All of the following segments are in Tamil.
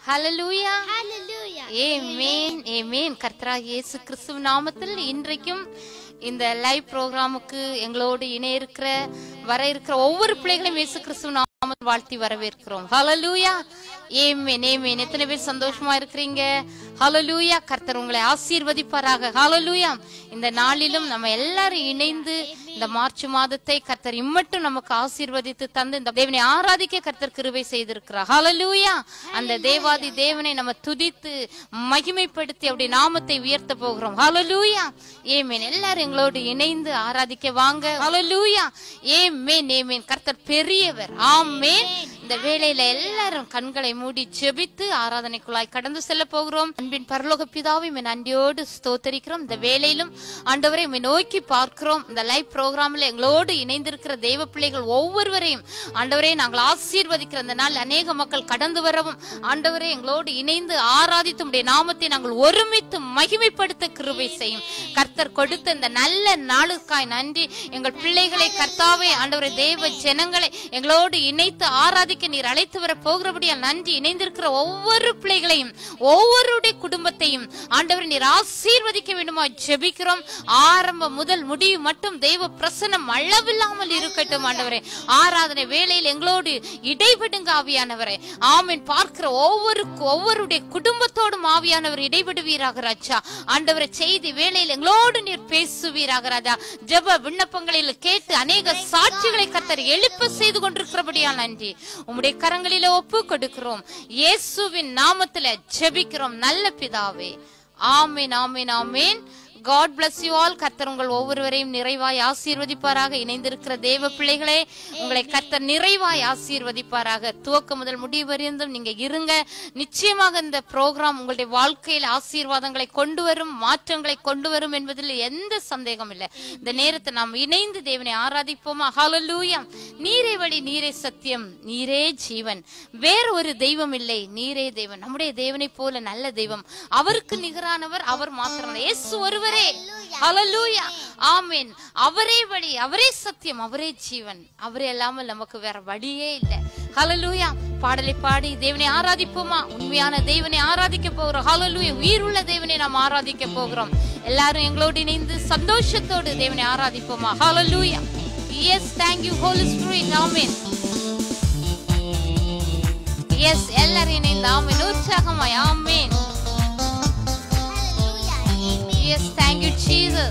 ஹalleluya Hallelujah. ஏமேன் ஏமேன் கர்த்தராகிய இயேசு கிறிஸ்துவ நாமத்தில் இன்றைக்கும் இந்த லைவ் ப்ரோக்ராமுக்கு எங்களோடு இணைய இருக்கிற வர இருக்கிற ஒவ்வொரு பிள்ளைகளையும் இயேசு கிறிஸ்துவ நாமத்தில் வாழ்த்தி வரவேற்கிறோம் ஹalleluya ஏமேன் ஏமேன் எத்தனை பேர் சந்தோஷமா இருக்கிறீங்க ஹalleluya கர்த்தர் உங்களை ஆசீர்வதிப்பாராக ஹalleluya இந்த நாளிலும் நம்ம எல்லாரும் இணைந்து இந்த மார்ச் மாதத்தை கர்த்தர் இம்மட்டும் நமக்கு ஆசீர்வதித்து தந்து இந்த தேவனை ஆராதிக்க கர்த்தர் கிருபை செய்திருக்கிறார் ஹalleluya அந்த தேவாதி தேவனை நம்ம துதித்து மகிமைப்படுத்தி அவருடைய நாமத்தை உயர்த்த போகிறோம் ஹalleluya ஏமேன் எல்லாரும் எங்களோடு இணைந்து ஆராதிக்க வாங்க ஹalleluya ஏமேன் ஏமேன் கர்த்தர் பெரியவர் ஆமென் இந்த வேளையில எல்லாரும் கண்களை மூடி ஜெபித்து ஆராதனைக்குள்ளாய் கடந்து செல்ல போகிறோம் அன்பின் பரலோக பிதாவை உம்மை நன்றியோடு ஸ்தோத்தரிக்கிறோம் இந்த வேளையிலும் ஆண்டவரை உம்மை நோக்கி பார்க்கிறோம் இந்த லைவ் ப்ரோக்ராம்ல எங்களோடு இணைந்திருக்கிற தெய்வ பிள்ளைகள் ஒவ்வொருவரையும் ஆண்டவரே நாங்கள் ஆசீர்வதிக்கிற அந்த நாள் அநேக மக்கள் கடந்து வரவும் ஆண்டவரே எங்களோடு இணைந்து ஆராதித்து உம்முடைய நாமத்தை நாங்கள் ஒருமித்து மகிமைப்படுத்த கிருபை செய்யும் கர்த்தர் கொடுத்த இந்த நல்ல நாளுக்காய் நன்றி எங்கள் பிள்ளைகளை கர்த்தாவே ஆண்டவரே தேவ ஜனங்களை எங்களோடு இணைத்து ஆராதிக்க நீர் அழைத்து வர போகிறபடியால் நன்றி இணைந்திருக்கிற ஒவ்வொரு பிள்ளைகளையும் ஒவ்வொருடைய குடும்பத்தையும் ஆண்டவரை நீர் ஆசீர்வதிக்க வேண்டுமா ஜெபிக்கிறோம் ஆரம்ப முதல் முடிவு மட்டும் தெய்வ பிரசனம் அளவில்லாமல் இருக்கட்டும் ஆண்டவரே ஆராதனை வேளையில் எங்களோடு இடைபடுங்க ஆவியானவரே ஆமீன் பார்க்கிற ஒவ்வொரு ஒவ்வொருடைய குடும்பத்தோடும் ஆவியானவர் இடைபடுவீராக ராஜா ஆண்டவரை செய்தி வேளையில் எங்களோடு நீர் பேசுவீராக ராஜா ஜெப விண்ணப்பங்களில் கேட்டு அநேக சாட்சிகளை கத்தர் எழுப்ப செய்து கொண்டிருக்கிறபடியால் நன்றி உம்முடைய கரங்களில ஒப்பு கொடுக்கிறோம் இயேசுவின் நாமத்துல ஜெபிக்கிறோம் நல்ல பிதாவே ஆமீன் ஆமீன் ஆமீன் காட் bless யூ ஆல் கர்த்தர் உங்கள் ஒவ்வொருவரையும் நிறைவாய் ஆசீர்வதிப்பாராக இணைந்திருக்கிற தேவ பிள்ளைகளே உங்களை கர்த்தர் நிறைவாய் ஆசீர்வதிப்பாராக துவக்க முதல் முடிவு வரைந்தும் நீங்க இருங்க நிச்சயமாக இந்த ப்ரோக்ராம் உங்களுடைய வாழ்க்கையில் ஆசீர்வாதங்களை கொண்டு வரும் மாற்றங்களை கொண்டு வரும் என்பதில் எந்த சந்தேகம் இல்லை இந்த நேரத்தை நாம் இணைந்து தேவனை ஆராதிப்போமா ஹalleluya நீரே வழி நீரே சத்தியம் நீரே ஜீவன் வேற ஒரு தெய்வம் இல்லை நீரே தேவன் நம்முடைய தேவனை போல நல்ல தெய்வம் அவருக்கு நிகரானவர் அவர் மாத்திரம் இயேசு ஒருவரே ஹalleluya ஆமென் அவரே வழி அவரே சத்தியம் அவரே ஜீவன் அவரே இல்லாமல் நமக்கு வேற வழியே இல்லை ஹalleluya பாடலை பாடி தேவனை ஆராதிப்போமா உண்மையான தேவனை ஆராதிக்க போகிறோம் ஹalleluya உயிருள்ள தேவனை நாம் ஆராதிக்க போகிறோம் எல்லாரும் எங்களோடு இணைந்து சந்தோஷத்தோடு தேவனை ஆராதிப்போமா hallelujah yes thank you holy spirit ஆமென் எஸ் எல்லாரும் இணைந்து ஆமென் உற்சாகமாய் ஆமென் Hallelujah. Yes thank you jesus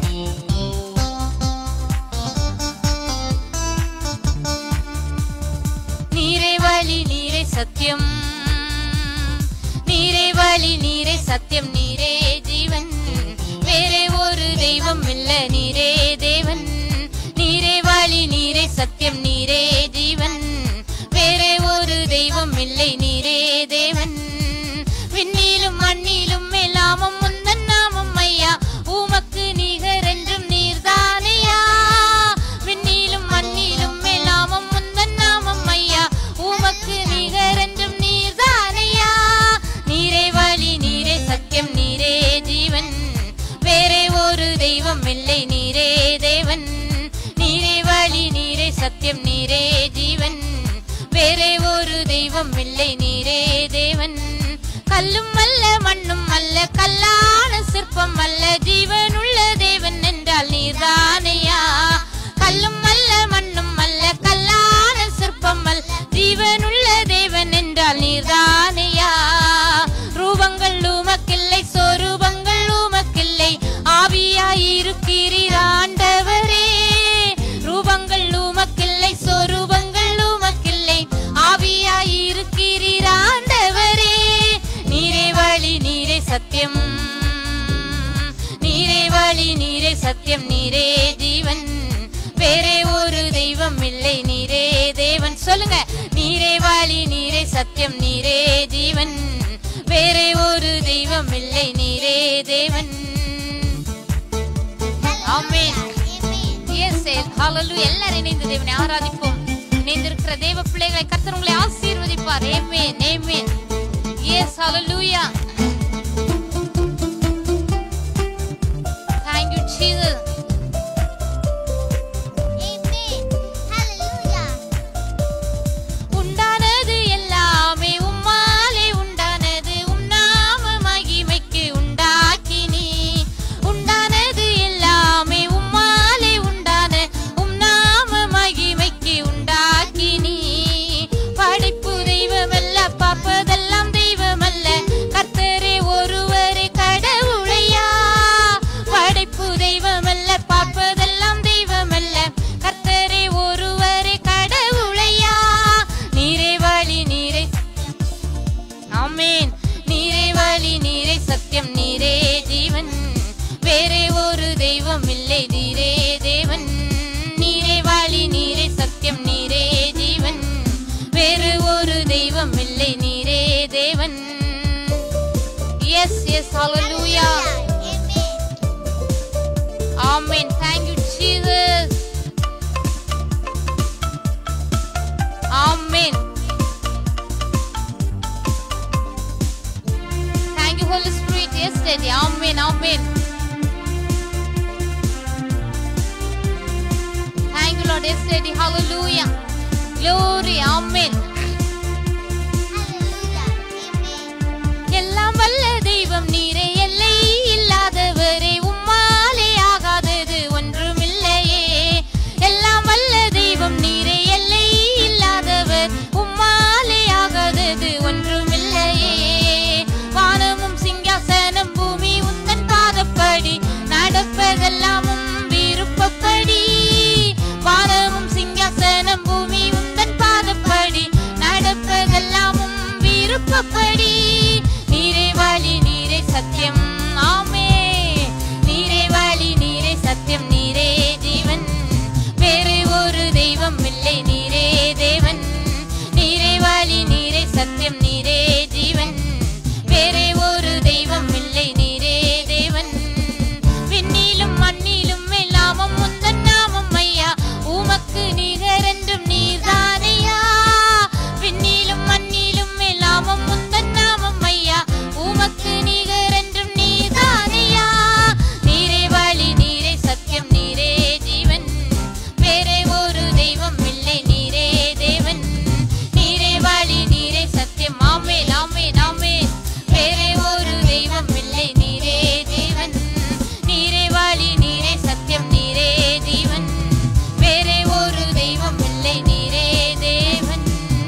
நீரே வழி நீரே சத்தியம் நீரே வழி நீரே சத்தியம் நீரே ஜீவன் வேறே ஒரு தெய்வம் இல்ல நீரே தேவன் நீரே வழி நீரே சத்தியம் நீரே ஜீவன் வேறே ஒரு தெய்வம் இல்லை நீரே தேவன் விண்ணிலும் மண்ணிலும் எல்லாமும் முந்தன் நாமம் ஐயா உமக்கு நிகர் என்றும் நீர்தானையா விண்ணிலும் மண்ணிலும் எல்லாமும் முந்தன் நாமம் ஐயா உமக்கு நிகர் என்றும் நீர்தானையா நீரே வழி நீரே சத்தியம் நீரே ஜீவன் வேறே ஒரு தெய்வம் இல்லை நீரே தேவன் நீரே வழி நீரே சத்தியம் நீரே ஜீவன் வேறே ஒரு தெய்வம் இல்லை நீரே தேவன் கல்லும் அல்ல மண்ணும் அல்ல கல்லான சிற்பம் அல்ல ஜீவனுள்ள தேவன் என்றால் நீர்தானையா கல்லும் அல்ல மண்ணும் அல்ல கல்லான சிற்பம் அல்ல ஜீவனுள்ள தேவன் என்றால் நீர்தானையா ரூபங்கள் உமக்கில்லை சொரூபங்கள் உமக்கில்லை ஆவியாயிருக்கிறீர் ஆண்டவரே ரூபங்கள் உமக்கில்லை சொரூபங்கள் உமக்கில்லை ஆவியாயிருக்கிறீர் ஆண்டவரே நீரே வழி நீரே சத்தியம் நீரே வழி நீரே சத்தியம் நீரே ஜீவன் வேறே ஒரு தெய்வம் இல்லை நீரே தேவன் சொல்லுங்க நீரே வழி நீரே சத்தியம் நீரே ஜீவன் வேறே ஒரு தெய்வம் இல்லை நீரே தேவன் ஆமென் எஸ் ஹalleluya எல்லாரும் இணைந்து தேவனை ஆராதிப்போம் இணைந்திருக்கிற தேவ பிள்ளைகளை கர்த்தர் உங்களை ஆசீர்வதிப்பார் ஆமென் ஆமென் yes hallelujah thank you jesus Amen. Hallelujah. உண்டானது எல்லாமே உம்மாலே உண்டானது தெய்வம் இல்லை நீரே தேவன் எஸ் எஸ் ஹalleluya ஆமென் thank you jesus ஆமென் thank you holy spirit yes daddy ஆமென் ஆமென் thank you lord yes daddy hallelujah glory ஆமென் எல்லாம் வல்ல தெய்வம் நீரே எல்லை இல்லாதவரே உம்மாலே ஆகாதது ஒன்றுமில்லையே எல்லாம் வல்ல தெய்வம் நீரே எல்லை இல்லாதவர் உம்மாலே ஆகாதது ஒன்றுமில்லையே வானமும் சிங்காசனம் பூமி உந்தன் பாதப்படி நடப்பதெல்லாம் உம் விருப்பப்படி வானமும் சிங்காசனம் பூமி உந்தன் பாதப்படி நடப்பதெல்லாம் உம் விருப்பப்படி நீரே வழி நீரே சத்தியம் ஆமே நீரே வழி நீரே சத்தியம் நீரே ஜீவன் வேறு ஒரு தெய்வம் இல்லை நீரே தேவன் நீரே வழி நீரே சத்தியம் நீரே ஜீவன் வேறே ஒரு தெய்வம் இல்லை நீரே தேவன் விண்ணிலும் மண்ணிலும் எல்லாமும் முந்தன் நாமம் ஐயா உமக்கு நிகரென்றும் நீர்தானையா விண்ணிலும் மண்ணிலும் எல்லாமும் முந்தன் நாமம் ஐயா உமக்கு நிகரென்றும் நீர்தானையா நீரே வழி நீரே சத்தியம் நீரே ஜீவன் வேறே ஒரு தெய்வம் இல்லை நீரே தேவன் நீரே வழி நீரே சத்தியம் ஆமே ஆமே ஆமே வேறே ஒரு தெய்வம் இல்லை நீரே தேவன் நீரே வழி நீரே சத்தியம் நீரே ஜீவன் வேறே ஒரு தெய்வம் இல்லை நீரே தேவன்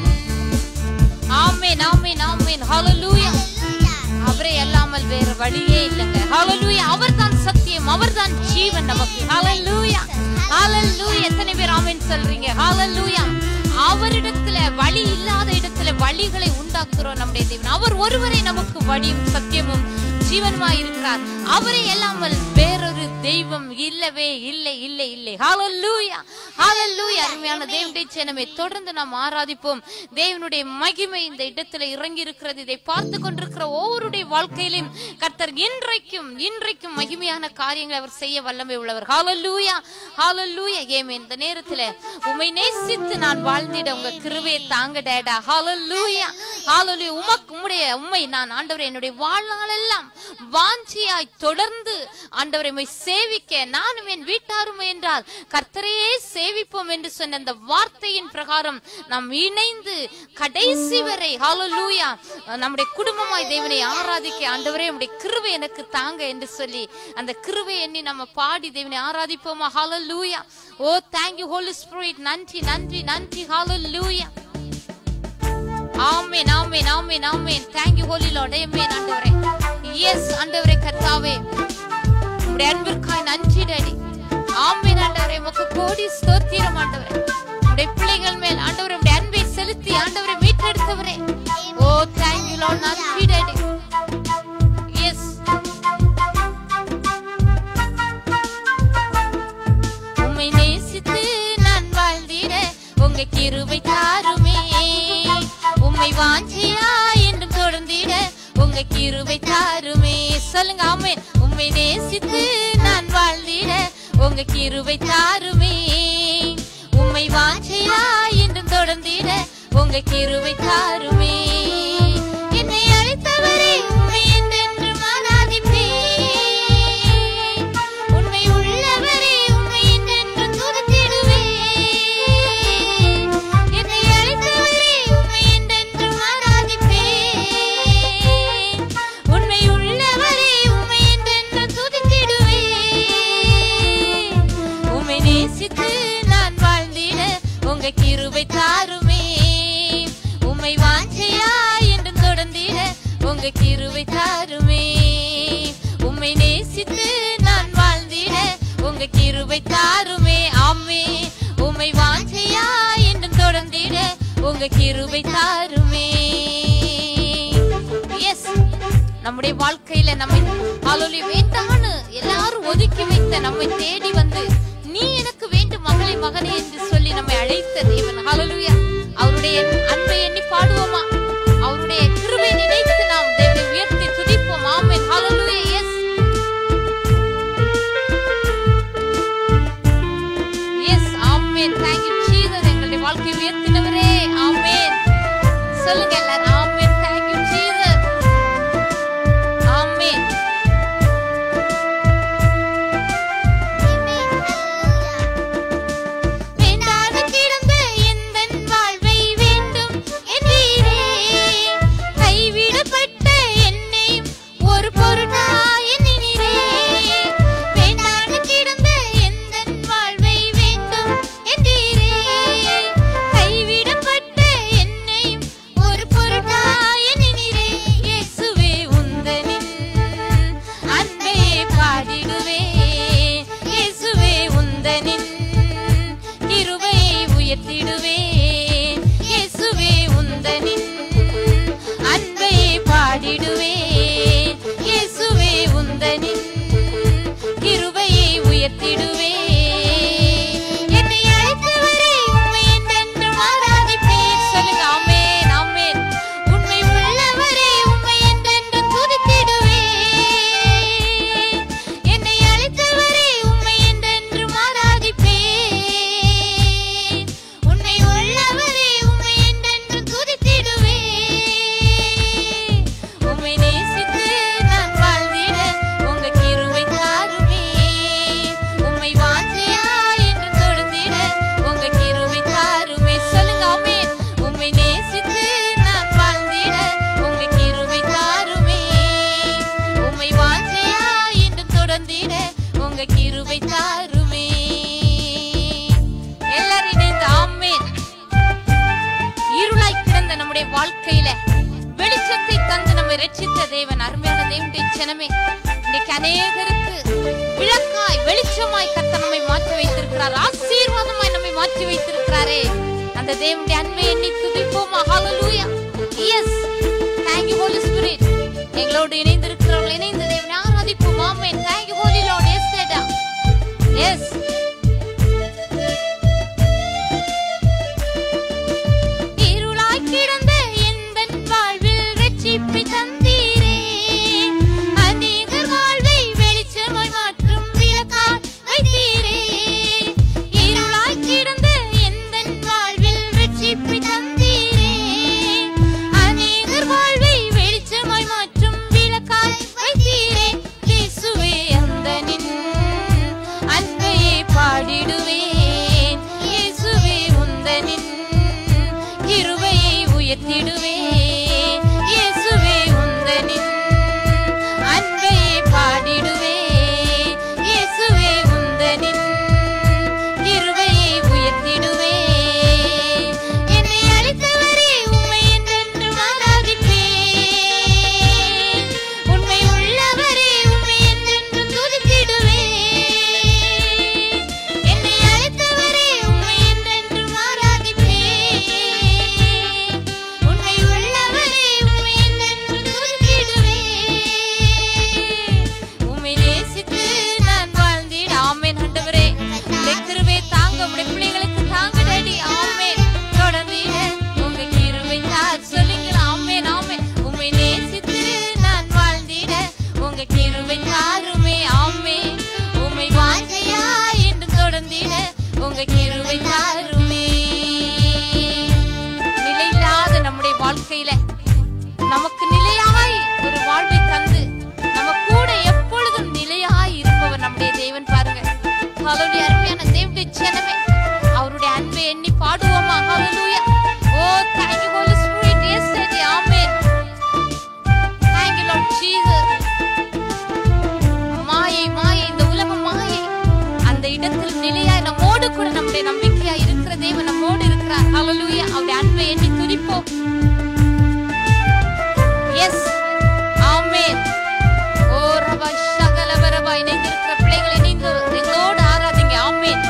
ஆமென் ஆமென் ஆமென் ஹalleluya அவரே அல்லாமல் வேற வழியே இல்லைங்க ஹalleluya அவர்தான் சத்தியம் அவர்தான் ஜீவன் நமக்கு ஹalleluya ஹalleluya எத்தனை பேர் ஆமென் சொல்றீங்க ஹalleluya அவரிடத்துல வழி இல்லாத இடத்துல வழிகளை உண்டாக்குறோம் நம்முடைய தேவன் அவர் ஒருவரே நமக்கு வழியும் சத்தியமும் ஜீவனுமாய் இருக்கிறார் அவரை அல்லாமல் வேறொரு தெய்வம் இல்லவே இல்லை இல்லை இல்லை ஹalleluya ஹalleluya அருமையான தேவனுடைய ஜனமே தொடர்ந்து நாம் ஆராதிப்போம் தேவனுடைய மகிமை இந்த இடத்துல இறங்கி இருக்கிறது இதை பார்த்து கொண்டிருக்கிற ஒவ்வொருடைய வாழ்க்கையிலும் கர்த்தர் இன்றைக்கும் இன்றைக்கும் மகிமையான காரியங்களை அவர் செய்ய வல்லமை உள்ளவர் ஹalleluya ஹalleluya ஏமே இந்த நேரத்துல உம்மை நேசித்து நான் வாழ்ந்திட உங்க கிருபையை தாங்க டேடா ஹalleluya ஹalleluya உமக்கு உம்முடைய உம்மை நான் ஆண்டவரே என்னுடைய வாழ்நாளெல்லாம் வாஞ்சியாய் தொடர்ந்து ஆண்டவரை உம்மை சேவிக்க நானும் என் வீட்டாரும் என்றால் கர்த்தரையே சேவிப்போம் என்று சொன்ன அந்த வார்த்தையின் பிரகாரம் நாம் இணைந்து கடைசி வரை ஹalleluya நம்முடைய குடும்பமாய் தேவனை ஆராதிக்க ஆண்டவரே உம்முடைய கிருபை எனக்கு தாங்க என்று சொல்லி அந்த கிருபை எண்ணி நம்ம பாடி தேவனை ஆராதிப்போமா ஹalleluya ஓ thank you holy spirit நன்றி நன்றி நன்றி ஹalleluya ஆமென் ஆமென் ஆமென் ஆமென் thank you holy lord ஆமென் ஆண்டவரே எஸ் ஆண்டவரே கர்த்தாவே உம்முடைய அன்பிற்காய் நன்றி டாடி ஆமென் ஆண்டவரே உமக்கு கோடி ஸ்தோத்திரம் ஆண்டவரே உம்முடைய பிள்ளைகள் மேல் ஆண்டவரே உம்முடைய அன்பை செலுத்தி ஆண்டவரை மீட்டெடுத்தவரே ஓ thank you lord நன்றி டாடி எஸ் உம்மை நேசித்து நான் வாழ்ந்திட உங்க கிருபை தாருமே உம்மை வாஞ்சியா என்றும் தொடர்ந்திட உங்க கிருபை தாருமே சொல்லுங்க ஆமென் உம்மை நேசித்து நான் வாழ்ந்திட உங்க கிருபை தாருமே உம்மை வாஞ்சியா என்றும் தொடர்ந்திட உங்க கிருபை தாருமே என்னை அழைத்தவரே உம்மை என்றென்றும் ஆராதிப்பேன் உண்மை உள்ளவரே உண்மை என்றென்று துதித்திடுவேன் என்னை அழைத்தவரே உண்மை என்றென்றும் ஆராதிப்பேன் உண்மை உள்ளவரே உண்மை என்றென்று துதித்திடுவேன் உம்மை நேசித்து நான் வாழ்ந்திட உங்க கிருபை தாருமே உம்மை வாஞ்சையா என்றும் தொடர்ந்திட உங்க கிருபை தாருமே உம்மை நேசித்து நான் வாழ்ந்திட உங்க கிருபை தாருமே ஆமே உம்மை வாஞ்சையா என்றும் தொடர்ந்திட உங்க கிருபை தாருமே எஸ் நம்முடைய வாழ்க்கையில நம்மை ஆலோலி வேண்டான்னு எல்லாரும் ஒதுக்கி வைத்த நம்மை தேடி வந்து நீ எனக்கு வேண்டும் மகளை மகனே என்று சொல்லி நம்மை அழைத்த தேவன் ஹalleluya அவருடைய அன்பை எண்ணி பாடுவோமா சொல்லுங்க எல்லாரும் ஆமென் thank you ஜீசஸ் ஆமென் வேண்டாத கிடந்த எந்தன் வாழ்வை வேண்டும் என்றீரே கைவிடப்பட்ட என்னையும் ஒரு பொருட்டாய் எண்ணினீரே வேண்டாத கிடந்த எந்தன் வாழ்வை வேண்டும் என்றீரே கைவிடப்பட்ட என்னையும் ஒரு பொருட்டாய் எண்ணினீரே இயேசுவே உந்தனின் அன்பே பாடிடுவேன் இயேசுவே உந்தனின் கிருபையை உயர்த்திடுவேன் இயேசுவே உந்தனின் அன்பை பாடிடுவேன் இயேசுவே உந்தனின் கிருபையை உயர்த்திடுவேன் என்னை அழைத்தவரே உம்மை என்றென்றும் ஆராதிப்பேன் சொல்லுங்க ஆமென் ஆமென் உண்மை உள்ளவரே உம்மை என்றென்றும் துதித்திடுவேன் என்னை அழைத்தவரே உம்மை என்றென்றும் ஆராதிப்பேன் உண்மை உள்ளவரே உம்மை என்றென்றும் துதித்திடுவேன் உம்மை நேசித்து நான் வாழ்ந்திட உங்க கிருபை தாருமே உம்மை வாஞ்சையா என்று தொழுந்திட உங்க கிருபை தாருமே சொல்லுங்க ஆமென் உம்மை நேசித்து நான் வாழ்ந்திட உங்க கிருபை தாருமே உம்மை வாஞ்சையா என்று தொடர்ந்திட உங்க கிருபை தாருமே எல்லாரும் இணைந்து ஆமென் இருளாய் கிடந்த நம்முடைய வாழ்க்கையில வெளிச்சத்தை தந்து நம்மை ரட்சித்த தேவன் அருமையான தேவனுடைய ஜனமே இன்னைக்கு அநேகருக்கு விளக்காய் வெளிச்சமாய் கர்த்தர் நம்மை மாற்றி வைத்திருக்கிறார் ஆசீர்வாதமாய் நம்மை மாற்றி வைத்திருக்கிறாரே அந்த தேவனுடைய அன்பை எண்ணி துதிப்போமா hallelujah yes thank you holy spirit எங்களோடு இணைந்திருக்கிறவர்கள் இணைந்து தேவனை ஆராதிப்போம் ஆமென் thank you holy lord yes லேடா எஸ் இருளாய் கிடந்த எந்தன் வாழ்வில் ரட்சிப்பை தந்தீரே அநேகர் வாழ்வை வெளிச்சமாய் மாற்றும் விளக்காய் வைத்தீரே இருளாய் கிடந்த எந்தன் வாழ்வில் ரட்சிப்பை தந்தீரே அநேகர் வாழ்வை வெளிச்சமாய் மாற்றும் விளக்காய் வைத்தீரே இயேசுவே அந்தனின் அன்பையே பாடிடுவேன் இயேசுவே உந்தனின் கிருபையை உயர்த்திடுவேன் இயேசுவே உந்தனின் அன்பையே பாடிடுவேன் இயேசுவே உந்தனின் கிருபையை உயர்த்திடுவேன் என்னை அழைத்தவரே உம்மை என்றென்றும் ஆராதிப்பேன் உண்மை உள்ளவரே உம்மை என்றென்றும் துதித்திடுவேன் என்னை அழைத்தவரே உம்மை என்றென்றும் ஆராதிப்பேன் உண்மை உள்ளவரே உம்மை என்றென்றும் துதித்திடுவேன் உம்மை நேசித்து நான் வாழ்ந்திட ஆமென் ஆண்டவரே உம்முடைய கிருபை தாங்க உம்முடைய பிள்ளைகளுக்கு தாங்க டாடி ஆமென் தொடர்ந்திட உங்க கிருபை தார் சொல்லுங்கள் ஆமென் ஆமென் உம்மை நேசித்து நான் வாழ்ந்திட உங்க கிருபை தாருமே ஆமென் உம்மை வாஞ்சையா என்று தொடர்ந்திட உங்க கிருபை தாருமே நிலையில்லாத நம்முடைய வாழ்க்கையில நமக்கு நிலையாய் ஒரு வாழ்வை தந்து நம்ம கூட எப்பொழுதும் நிலையாய் இருப்பவர் நம்முடைய தேவன் பாருங்க ஹalleluya அருமையான தேவனுடைய ஜனமே அவருடைய அன்பை எண்ணி பாடுவோமா ஹalleluya ஓ thank you holy spirit yes daddy amen thank you lord jesus மாயை மாயை இந்த உலகம் மாயை அந்த இடத்தில் நிலையாய் நம்மோடு கூட நம்முடைய நம்பிக்கையா இருக்கிற தேவன் நம்மோடு இருக்கிறார் ஹalleluya அவருடைய அன்பை எண்ணி துதிப்போம் எஸ் ஆமென் ஓ ரபா ஷகல பரபா இணைந்திருக்கிற பிள்ளைகள் இணைந்து எங்களோடு ஆராதிங்க ஆமென்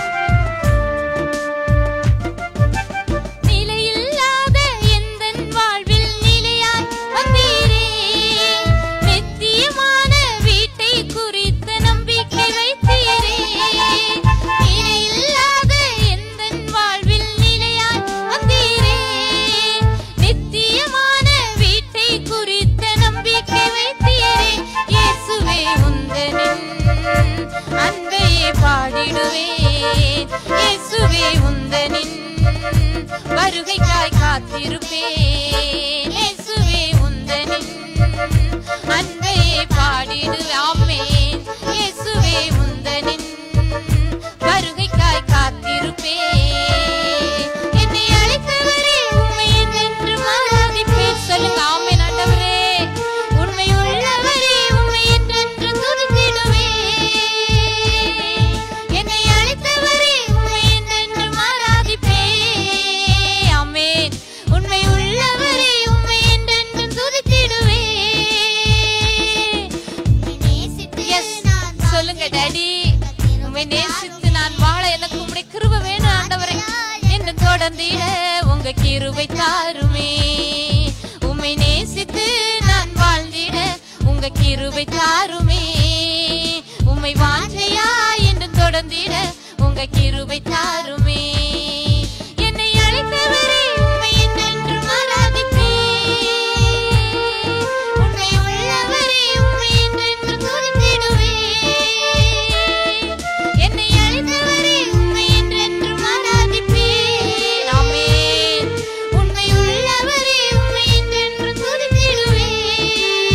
நிலையில்லாத எந்தன் வாழ்வில் நிலையாய் வந்தீரே நித்தியமான வீட்டை குறித்த நம்பிக்கை வைத்தீரே நிலையில்லாத எந்தன் வாழ்வில் நிலையாய் வந்தீரே நித்தியமான வீட்டை குறித்த நம்பிக்கை வைத்தீரே இயேசுவே உந்தனின் அன்பையே பாடிடுவேன் இயேசுவே உந்தனின் வருகைக்காய் காத்திருப்பேன் கிருபை தாருமே உம்மை நேசித்து நான் வாழ்ந்திட உங்க கிருபை தாருமே உம்மை வாஞ்சையா என்று தொடர்ந்திட உங்க கிருபை தாருமே என்னை அழைத்தவரே உம்மை என்றென்றும் ஆராதிப்பேன் உண்மை உள்ளவரே உம்மை என்றென்றும் துதித்திடுவேன் என்னை அழைத்தவரே உம்மை என்றென்றும் ஆராதிப்பேன் ஆமென் உண்மை உள்ளவரே உம்மை என்றென்றும் துதித்திடுவேன்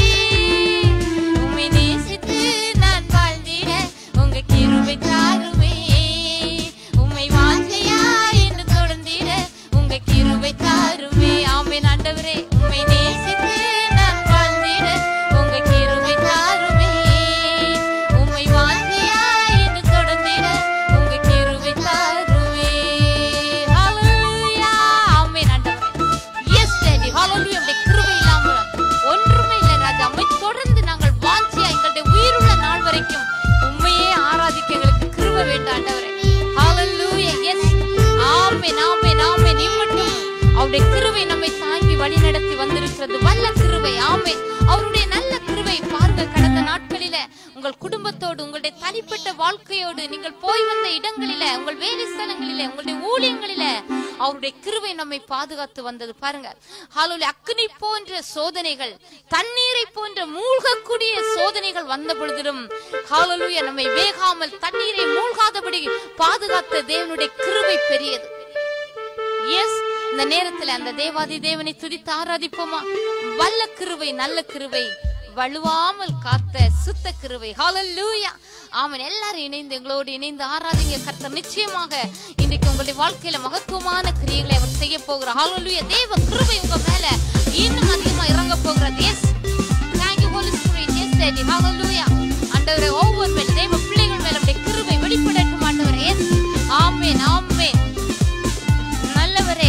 உம்மை நேசித்து நான் வாழ்ந்திட உங்க கிருபை தாருமே உம்மை வாஞ்சையா என்று தொடர்ந்திட உங்க கிருபை தாருமே ஆமென் ஆண்டவரே உம்மை நேசித்து நான் வாழ்ந்திட உங்க கிருபை தாருமே உம்மை வாஞ்சையா என்று தொடர்ந்திட உங்க கிருபை தாருமே ஹalleluya ஆமென் ஆண்டவரே எஸ் டாடி ஹalleluya உம்முடைய கிருபை இல்லாமல் ஒன்றுமே இல்லை ராஜா உம்மை தொடர்ந்து நாங்கள் வாஞ்சியா எங்களுடைய உயிருள்ள நாள் வரைக்கும் உண்மையே ஆராதிக்க எங்களுக்கு கிருபை வேண்டும் ஆண்டவரே ஹalleluya எஸ் ஆமென் ஆமென் ஆமென் இம்மட்டும் அவருடைய கிருபை நம்மை தாங்கி வழி நடத்தி வந்திருக்கிறது வல்ல கிருபை ஆமென் அவருடைய நல்ல கிருபை பாருங்க கடந்த நாட்களில உங்கள் குடும்பத்தோடு உங்களுடைய தனிப்பட்ட வாழ்க்கையோடு நீங்கள் போய் வந்த இடங்களில உங்கள் வேலை ஸ்தலங்களில உங்களுடைய ஊழியங்களில அவருடைய கிருபை நம்மை பாதுகாத்து வந்தது பாருங்க ஹalleluya அக்னி போன்ற சோதனைகள் தண்ணீரை போன்ற மூழ்கக்கூடிய சோதனைகள் வந்த பொழுதிலும் ஹalleluya நம்மை வேகாமல் தண்ணீரை மூழ்காதபடி பாதுகாத்த தேவனுடைய கிருபை பெரியது எஸ் இந்த நேரத்துல அந்த தேவாதி தேவனை துதித்து ஆராதிப்போமா வல்ல கிருபை நல்ல கிருபை வலுவாமல் காத்த சுத்த கிருபை ஹalleluya ஆமென் எல்லாரும் இணைந்து எங்களோடு இணைந்து ஆராதிங்க கர்த்தர் நிச்சயமாக இன்றைக்கு உங்களுடைய வாழ்க்கையில மகத்துவமான கிரியைகளை அவர் செய்ய போகிறார் ஹalleluya தேவ கிருபை உங்க மேல இன்னும் அதிகமா இறங்க போகிறது yes thank you holy spirit yes daddy hallelujah ஆண்டவரே ஒவ்வொரு மேல் தேவ பிள்ளைகள் மேல அப்படியே கிருபை வெளிப்படட்டும் ஆண்டவரே எஸ் ஆமென் ஆமென் நல்லவரே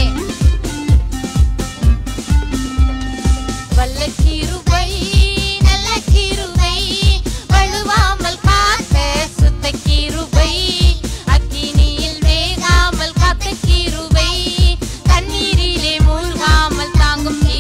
வல்ல கிருபை நல்ல கிருபை வழுவாமல் காத்த சுத்த கிருபை அக்கினியில் வேகாமல் காத்த கிருபை தண்ணீரிலே மூழ்காமல் தாங்கும்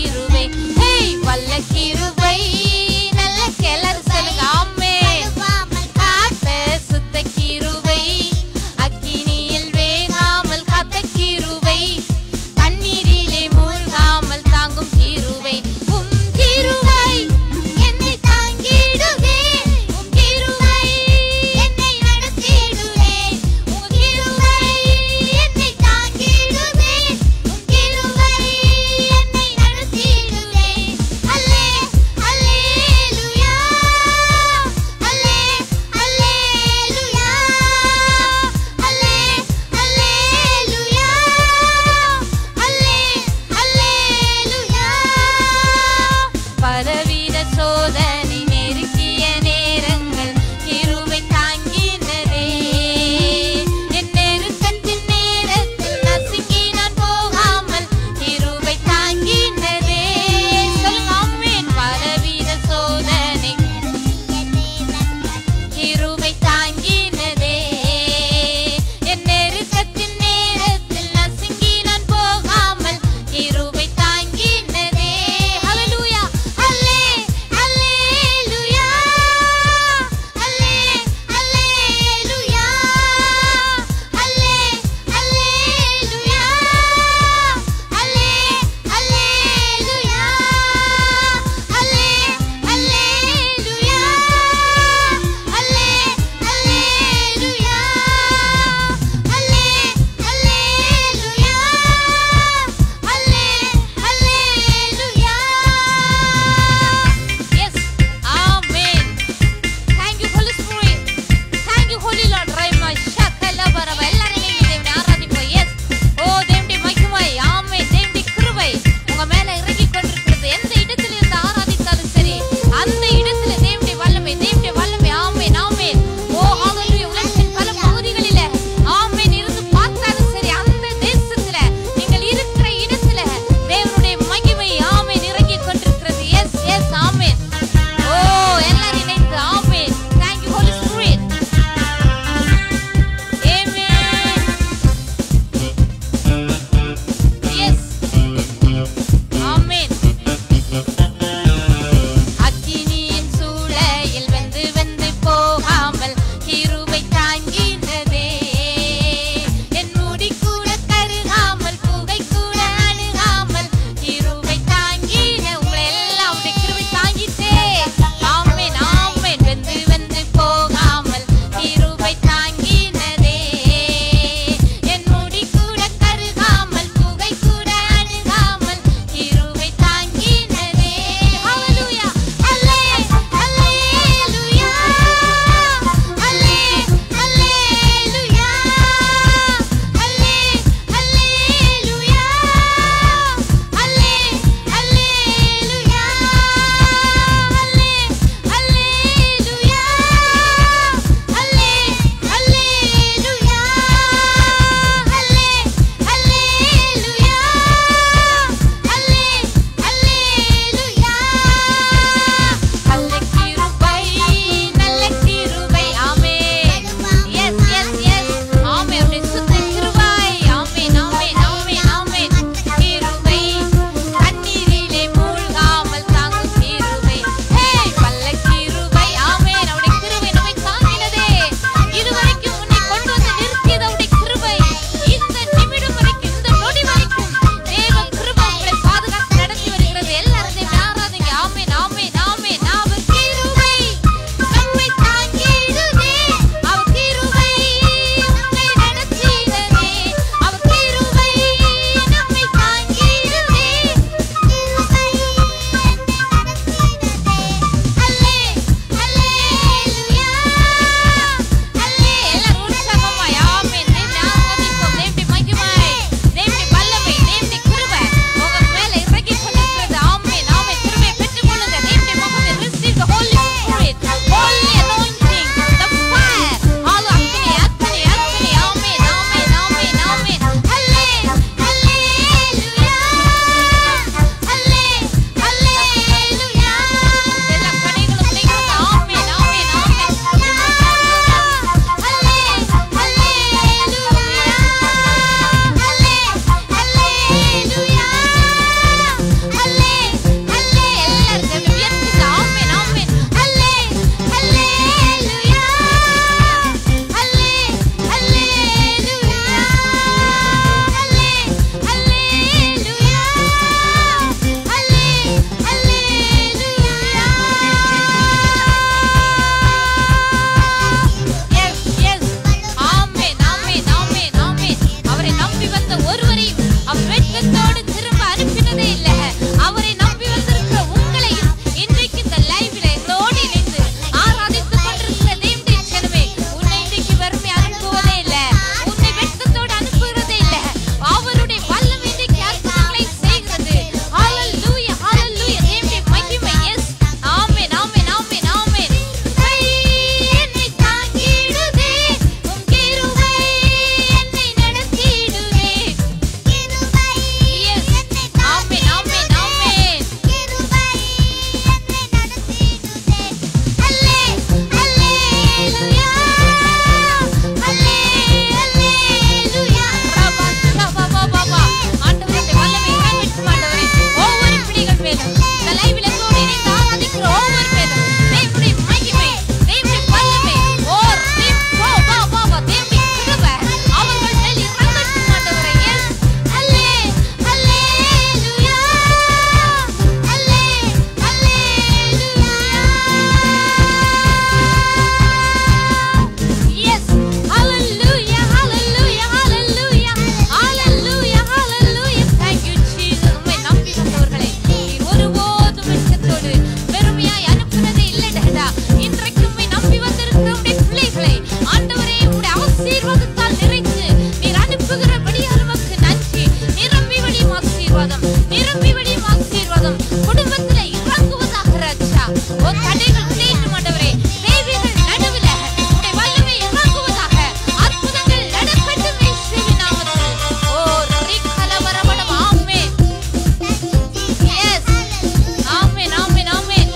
ஆசீர்வாதம் குடும்பத்துல இறங்குவதாக ராஜா ஓ தடைகள் உடையட்டும் ஆண்டவரே தேவைகள் நடுவுல உடைய வல்லமை இறங்குவதாக அற்புதங்கள் நடக்கட்டும் இயேசுவின் நாமத்தில் ஓ ரிக்கலவரவடம் ஆமென் எஸ் ஆமென் ஆமென் ஆமென்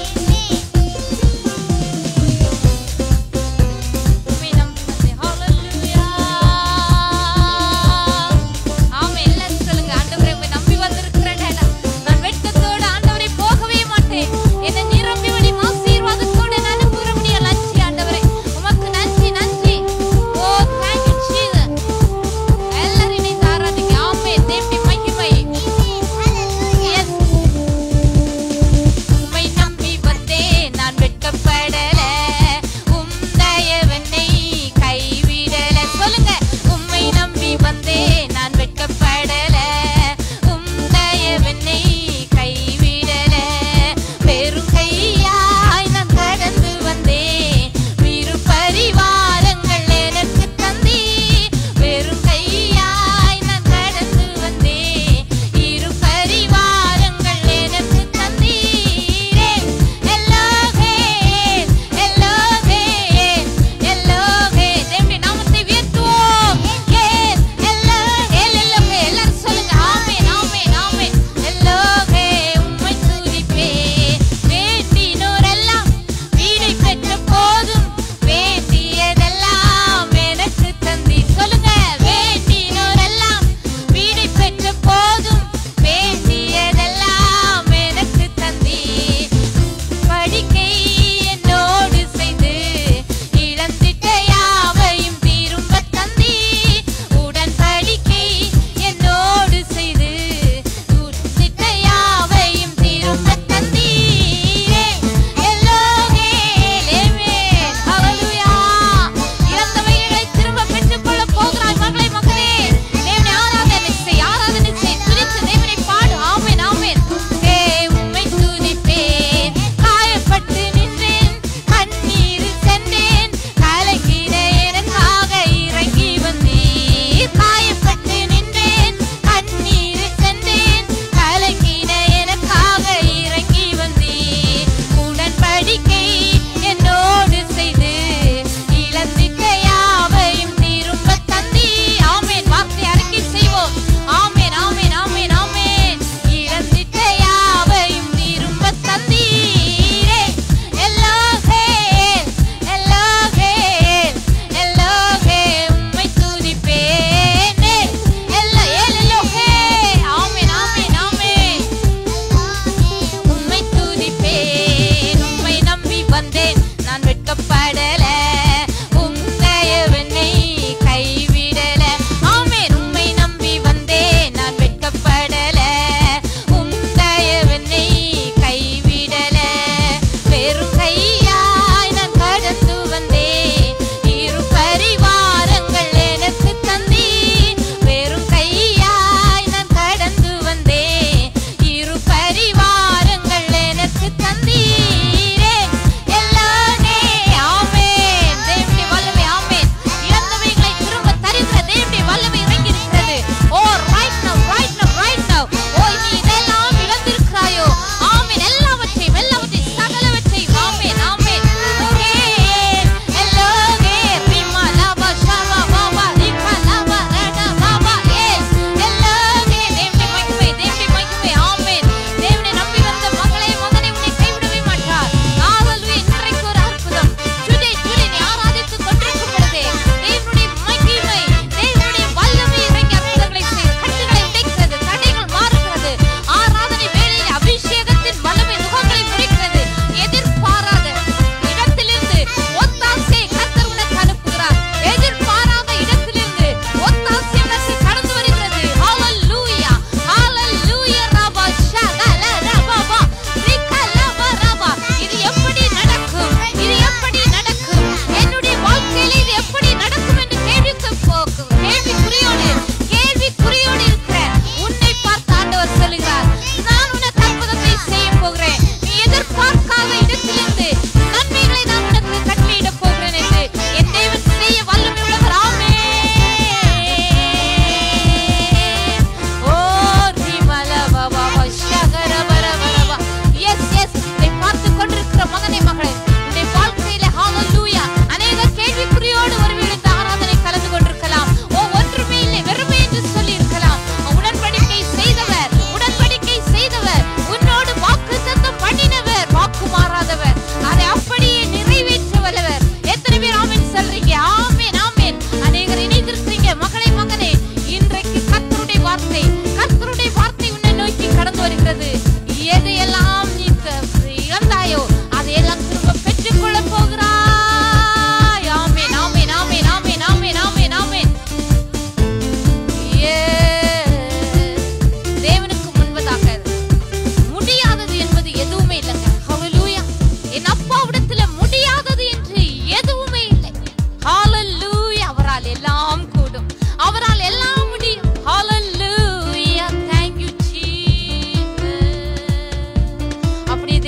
ஆமென் ஆமென் ஹalleluya ஆமென் எல்லாரும் சொல்லுங்க ஆண்டவரே உம்மை நம்பி வந்திருக்கிறேன் நான் வெட்கத்தோட ஆண்டவரை போகவே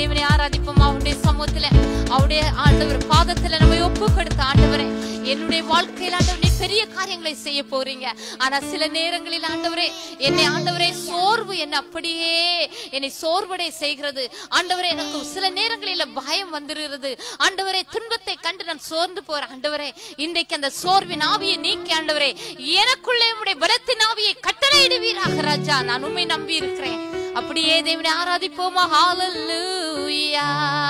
தேவனை ஆராதிப்போம் அவருடைய சமூகத்துல அவருடைய ஆண்டவர் பாதத்துல நம்ம ஒப்பு கொடுத்த ஆண்டவரே என்னுடைய வாழ்க்கையில் ஆண்டவர் நீ பெரிய காரியங்களை செய்ய போறீங்க ஆனா சில நேரங்களில் ஆண்டவரே என்னை ஆண்டவரே சோர்வு என்னை அப்படியே என்னை சோர்வடை செய்கிறது ஆண்டவரே எனக்கு சில நேரங்களில் பயம் வந்துருகிறது ஆண்டவரே துன்பத்தை கண்டு நான் சோர்ந்து போறேன் ஆண்டவரே இன்றைக்கு அந்த சோர்வின் ஆவியை நீக்கி ஆண்டவரே எனக்குள்ளே உடைய பலத்தின் ஆவியை கட்டளையிடுவீராக ராஜா நான் உண்மை நம்பி இருக்கிறேன் அப்படியே தேவனை ஆராதிப்போமா ஹalleluya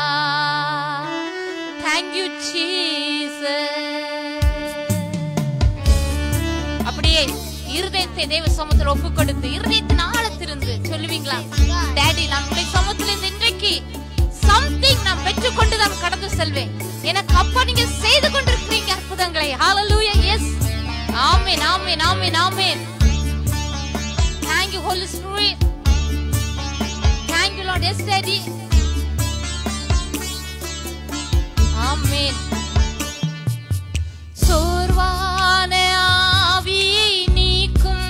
thank you jesus அப்படியே இருதயத்தை தேவ சமூகத்தில் ஒப்பு கொடுத்து இருதயத்தின் ஆழத்திலிருந்து சொல்லுவீங்களா டேடி நான் உடைய சமூகத்தில் இருந்து இன்றைக்கு சம்திங் நான் பெற்றுக்கொண்டு தான் கடந்து செல்வேன் எனக்கு அப்பா நீங்க செய்து கொண்டிருக்கிறீங்க அற்புதங்களை ஹalleluya எஸ் ஆமென் ஆமென் ஆமென் ஆமென் thank you holy spirit thank you lord yes daddy ஆமென் சோர்வான ஆவியை நீக்கும்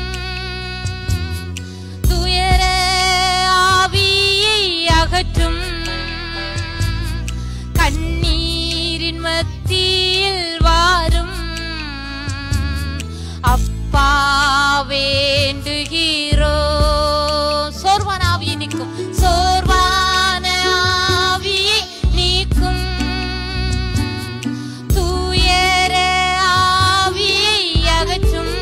துயர ஆவியை அகற்றும் கண்ணீரின் மத்தியில் வாரும் அப்பா வேண்டுகிறோ சோர்வான ஆவியை நீக்கும் சோர்வான ஆவியை நீக்கும் தூயர ஆவியை அகற்றும்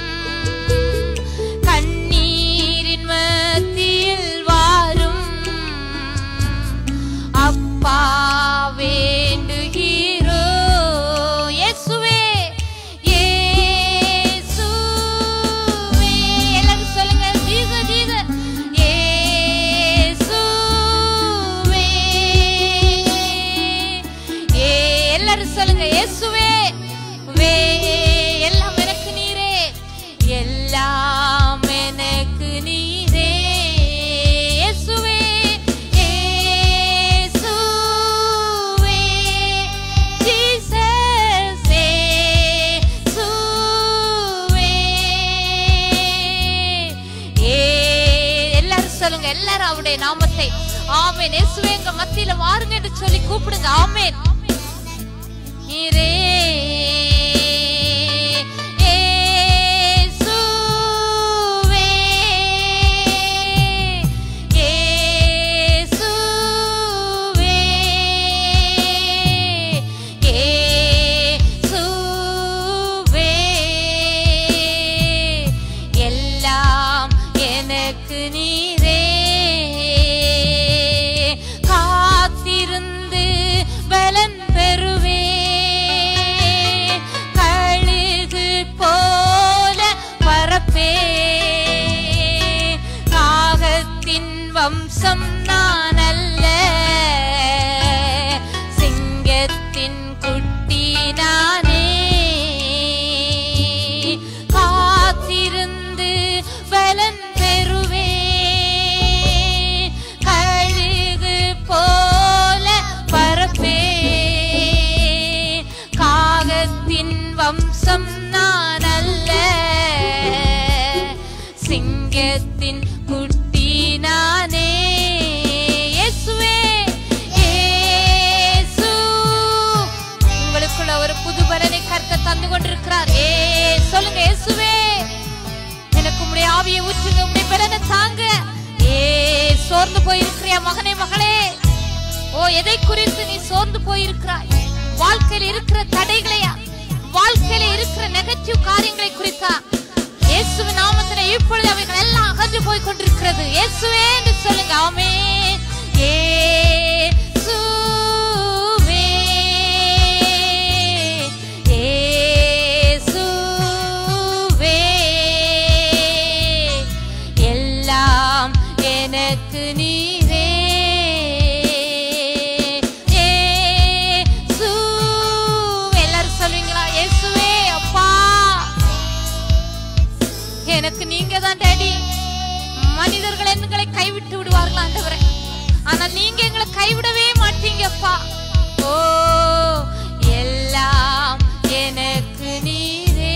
கண்ணீரின் மத்தியில் வாரும் அப்பா வேண்டுகிறோ இயேசுவே இயேசுவே எல்லாரும் சொல்லுங்க ஜீசஸ் ஜீசஸ் இயேசுவே ஏ எல்லாரும் சொல்லுங்க இயேசுவே வே எல்லாம் எனக்கு நீரே எல்லாம் எனக்கு நீரே இயேசுவே இயேசுவே ஜீசஸ் இயேசுவே ஏ எல்லாரும் சொல்லுங்க எல்லாரும் அவருடைய நாமத்தை ஆமென் இயேசுவே எங்க மத்தியில வாருங்க என்று சொல்லி கூப்பிடுங்க ஆமென் நீரே இயேசுவே இயேசுவே இயேசுவே எல்லாம் எனக்கு நீரே காத்திருந்து பலன் பெறுவே கழுகு போல பரப்பே காகத்தின் வம்சம் நான் அல்ல சிங்கத்தின் குட்டி நானே காத்திருந்து பலன் பெறுவே கழுகு போல பரப்பே காகத்தின் வம்சம் நான் அல்ல சிங்கத்தின் குட்டி நானே இயேசுவே இயேசு உங்களுக்குள்ள ஒரு புது பலனை கர்த்தர் தந்து கொண்டிருக்கிறார் ஏ சொல்லுங்க இயேசுவே எனக்கு உம்முடைய ஆவியை ஊற்றுங்க உம்முடைய பலனை தாங்க ஏ சோர்ந்து போயிருக்கிறியா மகனே மகளே ஓ எதை குறித்து நீ சோர்ந்து போயிருக்கிறாய் வாழ்க்கையில் இருக்கிற தடைகளையா வாழ்க்கையில இருக்கிற நெகட்டிவ் காரியங்களை குறித்தா இயேசுவின் நாமத்திலே இப்பொழுது அவைகள் எல்லாம் அகன்று போய் கொண்டிருக்கிறது இயேசுவே என்று சொல்லுங்க ஆமே இயேசுவே இயேசுவே எல்லாம் எனக்கு நீரே இயேசு எல்லாரும் சொல்லுவீங்களா இயேசுவே அப்பா எனக்கு நீங்க தான் டேடி மனிதர்கள் எங்களை கைவிட்டு விடுவார்கள் ஆண்டவரே ஆனா நீங்க எங்களை கைவிடவே மாட்டீங்கப்பா ஓ எல்லாம் எனக்கு நீரே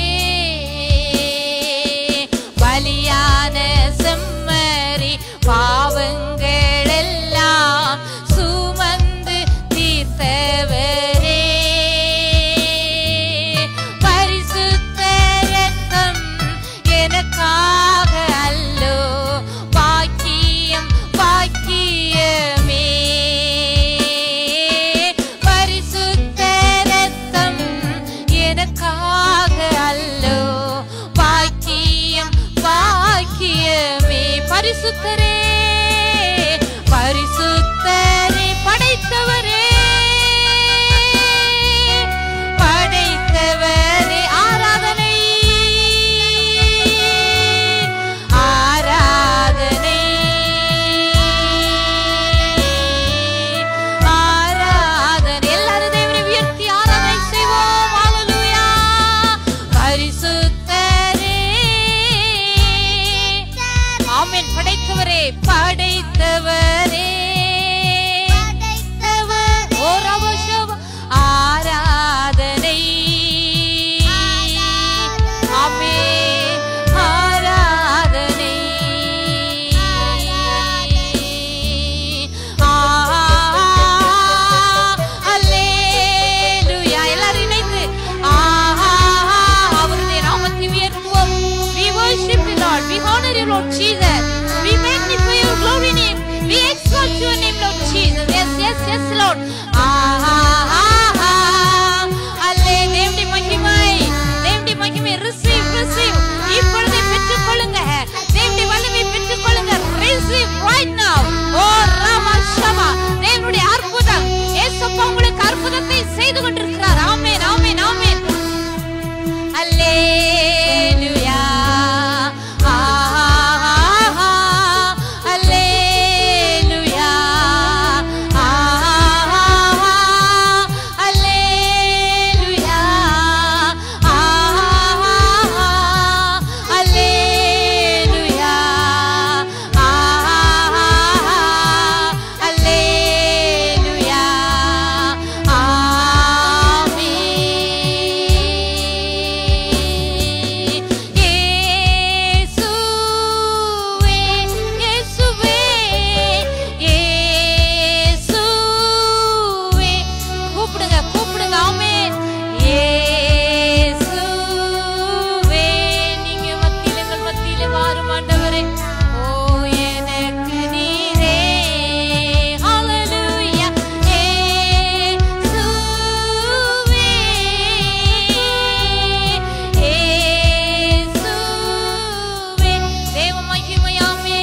பலியான செம்மறி பாவங்கள் எல்லாம் சூ எஸ் லார்ட் ஆஹா ஆஹா அல்லே தேவனுடைய மகிமை தேவனுடைய மகிமை ரிசீவ் ரிசீவ் இப்பொழுதே பெற்றுக்கொள்ளுங்க தேவனுடைய வல்லமை பெற்றுக்கொள்ளுங்க ரிசீவ் ரைட் நவ ஓ ராமா ஷமா தேவனுடைய அற்புதம் இயேசுப்பா உங்களுக்கு அற்புதத்தை செய்து கொண்டிருக்கிறார் ஆமென் ஆமென் ஆமென் அல்லேலூயா ஆஹா அல்லேலூயா ஆஹா அல்லேலூயா ஆஹா அல்லேலூயா ஆஹா அல்லேலூயா ஆமென் இயேசுவே இயேசுவே இயேசுவே கூப்பிடுங்க கூப்பிடுங்க ஆமென் இயேசுவே நீங்க மத்தியில எங்கள் மத்தியில வாரும் ஆண்டவரே ஓ எனக்கு நீரே ஹalleluya இயேசுவே இயேசுவே தேவ மகிமையாமே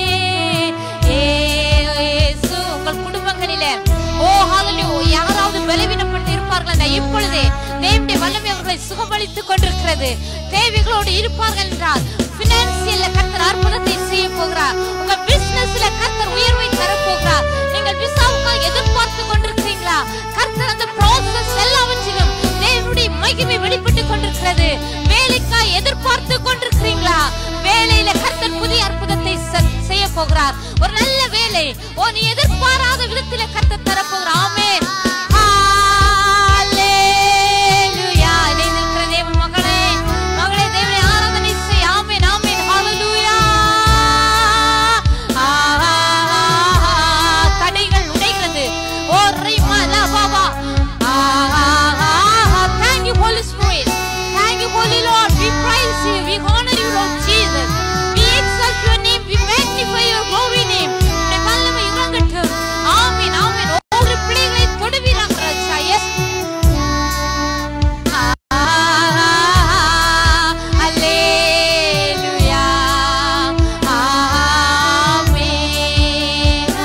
இயேசு உங்கள் குடும்பங்களிலே ஓ ஹalleluya யாராவது பலவீனப்பட்டு இருப்பார்கள் இப்பொழுதே தேவனுடைய வல்லமை அவர்களை சுகமளித்துக் கொண்டிருக்கிறது தேவைகளோடு இருப்பார்கள் என்றால் பினான்சியல்ல கர்த்தர் அற்புதத்தை செய்ய போகிறார் உங்க பிசினஸ்ல கர்த்தர் உயர்வை தர போகிறார் நீங்கள் விசாவுக்காக எதிர்பார்த்து கொண்டிருக்கிறீங்களா கர்த்தர் அந்த ப்ராசஸ் எல்லாவற்றிலும் தேவனுடைய மகிமை வெளிப்பட்டு கொண்டிருக்கிறது வேலைக்காய் எதிர்பார்த்து கொண்டிருக்கிறீங்களா வேலையில கர்த்தர் புதிய அற்புதத்தை செ- செய்ய போகிறார் ஒரு நல்ல வேலை ஓ நீ எதிர்பாராத விதத்தில கர்த்தர் தர போகிறார் ஆமென் ஹalleluya இணைந்திருக்கிற தேவ மகளே மகளே தேவனை ஆராதனை செய் ஆமென் ஆமென் ஹalleluya ஆஹா தடைகள் உடைகிறது ஓ ரிமா லா பாபா ஆஹா thank you holy spirit thank you holy lord we praise you we honor you lord jesus we exalt your name we magnify your holy name உம்முடைய வல்லமை இறங்கட்டும் ஆமென் ஆமென் ஒவ்வொரு பிள்ளைகளை தொடுவீராக ராஜா yes அல்லேலூயா ஆமென்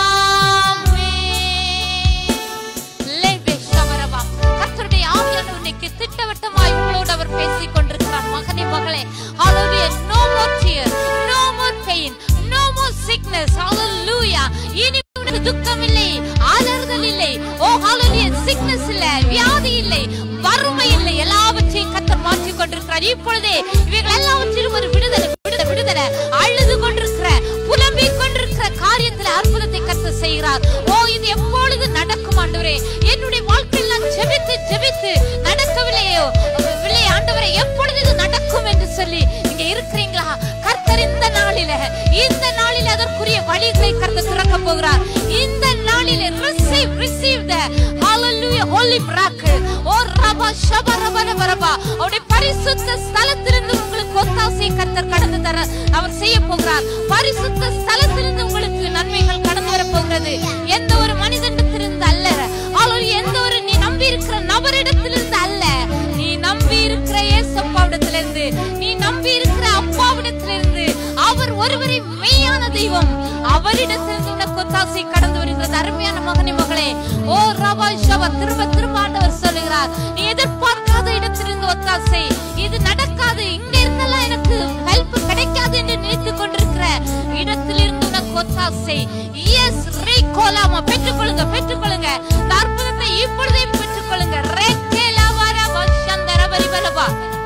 ஆமென் லேபே ஷமரபா. கர்த்தருடைய ஆவியானவர் இன்னைக்கு திட்டவட்டமாய் உங்களோடு அவர் பேசிக் கொண்டிருக்கிறார். மகனே, மகளே. Hallelujah. No more tears, no more pain, no more sickness. Hallelujah. இனி உனக்கு துக்கம் இல்லை ஆலறுதல் இல்லை ஓ hallelujah. sickness இல்ல வியாதி இல்லை வறுமை இல்லை எல்லாவற்றையும் கர்த்தர் மாற்றிக் கொண்டிருக்கிறார் இப்பொழுதே இவைகள் எல்லாவற்றிலும் ஒரு விடுதலை விடுதலை விடுதலை அழுது கொண்டிருக்கிற புலம்பிக் கொண்டிருக்கிற காரியத்தில் அற்புதத்தை கர்த்தர் செய்கிறார் ஓ இது எப்பொழுது நடக்கும் ஆண்டவரே என்னுடைய வாழ்க்கையில் நான் ஜெபித்து ஜெபித்து நடக்கவில்லையோ வில்லை ஆண்டவரே எப்பொழுது இது நடக்கும் என்று சொல்லி இங்க இருக்கிறீங்களா கர்த்தர் இந்த நாளில இந்த நாளில அதற்குரிய வழிகளை கர்த்தர் திறக்க போகிறார் இந்த நாளில receive receive the hallelujah holy miracle ஓ ரபா ஷபா ரபா ரபா ரபா அவருடைய பரிசுத்த ஸ்தலத்திலிருந்து உங்களுக்கு ஒத்தாசை கர்த்தர் கடந்து தர அவர் செய்ய போகிறார் பரிசுத்த ஸ்தலத்திலிருந்து உங்களுக்கு நன்மைகள் கடந்து வர போகிறது எந்த ஒரு மனிதனிடத்திலிருந்து அல்ல ஹalleluya எந்த ஒரு நீ நம்பி இருக்கிற நபரிடத்திலிருந்து அல்ல நீ நம்பி இருக்கிற இயேசப்பாவிடத்திலிருந்து நீ நம்பி இருக்கிற அப்பாவிடத்திலிருந்து அவர் ஒருவரே மெய்யான தெய்வம் அவரிடத்திலிருந்து உனக்கு ஒத்தாசை கடந்து வருகிறது அருமையான மகனே மகளே ஓ ரபா ஷபா திரும்ப திரும்ப ஆண்டவர் சொல்லுகிறார் நீ எதிர்பார்க்காத இடத்திலிருந்து ஒத்தாசை இது நடக்காது இங்க இருந்தெல்லாம் எனக்கு ஹெல்ப் கிடைக்காது என்று நினைத்துக் கொண்டிருக்கிற இடத்திலிருந்து உனக்கு ஒத்தாசை எஸ் ரே கோலாமா பெற்றுக்கொள்ளுங்க பெற்றுக்கொள்ளுங்க இந்த அற்புதத்தை இப்பொழுதே பெற்றுக்கொள்ளுங்க ரே கேலாவாரா வஷந்தர பரிபலபா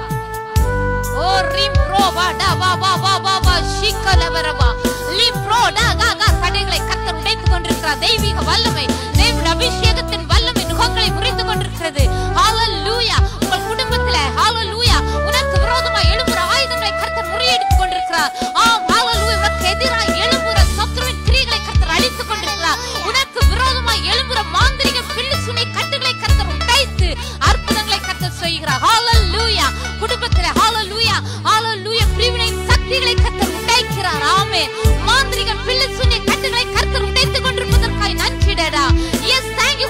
ஓ ரிம் ப்ரோ வா டா வா வா வா வா வா ஷிக்கல வரவா லிம் ப்ரோ டா கா கா தடைகளை கர்த்தர் உடைத்துக் கொண்டிருக்கிறார் தெய்வீக வல்லமை தேவனுடைய அபிஷேகத்தின் வல்லமை நுகங்களை முறித்துக் கொண்டிருக்கிறது ஹalleluya உங்கள் குடும்பத்தில ஹalleluya உனக்கு விரோதமாய் எழும்புற ஆயுதங்களை கர்த்தர் முறியடித்துக் கொண்டிருக்கிறார் ஆம் ஹalleluya உனக்கு எதிராய் எழும்புற சத்துருவின் கிரியைகளை கர்த்தர் அழித்துக் கொண்டிருக்கிறார் உனக்கு விரோதமாய் எழும்புற மாந்திரிக பில்லி சுனை கட்டுகளை கர்த்தர் உடைத்து அற்புதங்களை கர்த்தர் செய்கிறார் ஹalleluya குடும்பத்தில ஹalleluya ஹalleluya பிரிவினை சக்திகளை கர்த்தர் உடைக்கிறார் ஆமென் மாந்திரிக பில்லி சுனை கட்டுகளை கர்த்தர் உடைத்துக் கொண்டிருப்பதற்காய் நன்றிடடா yes thank you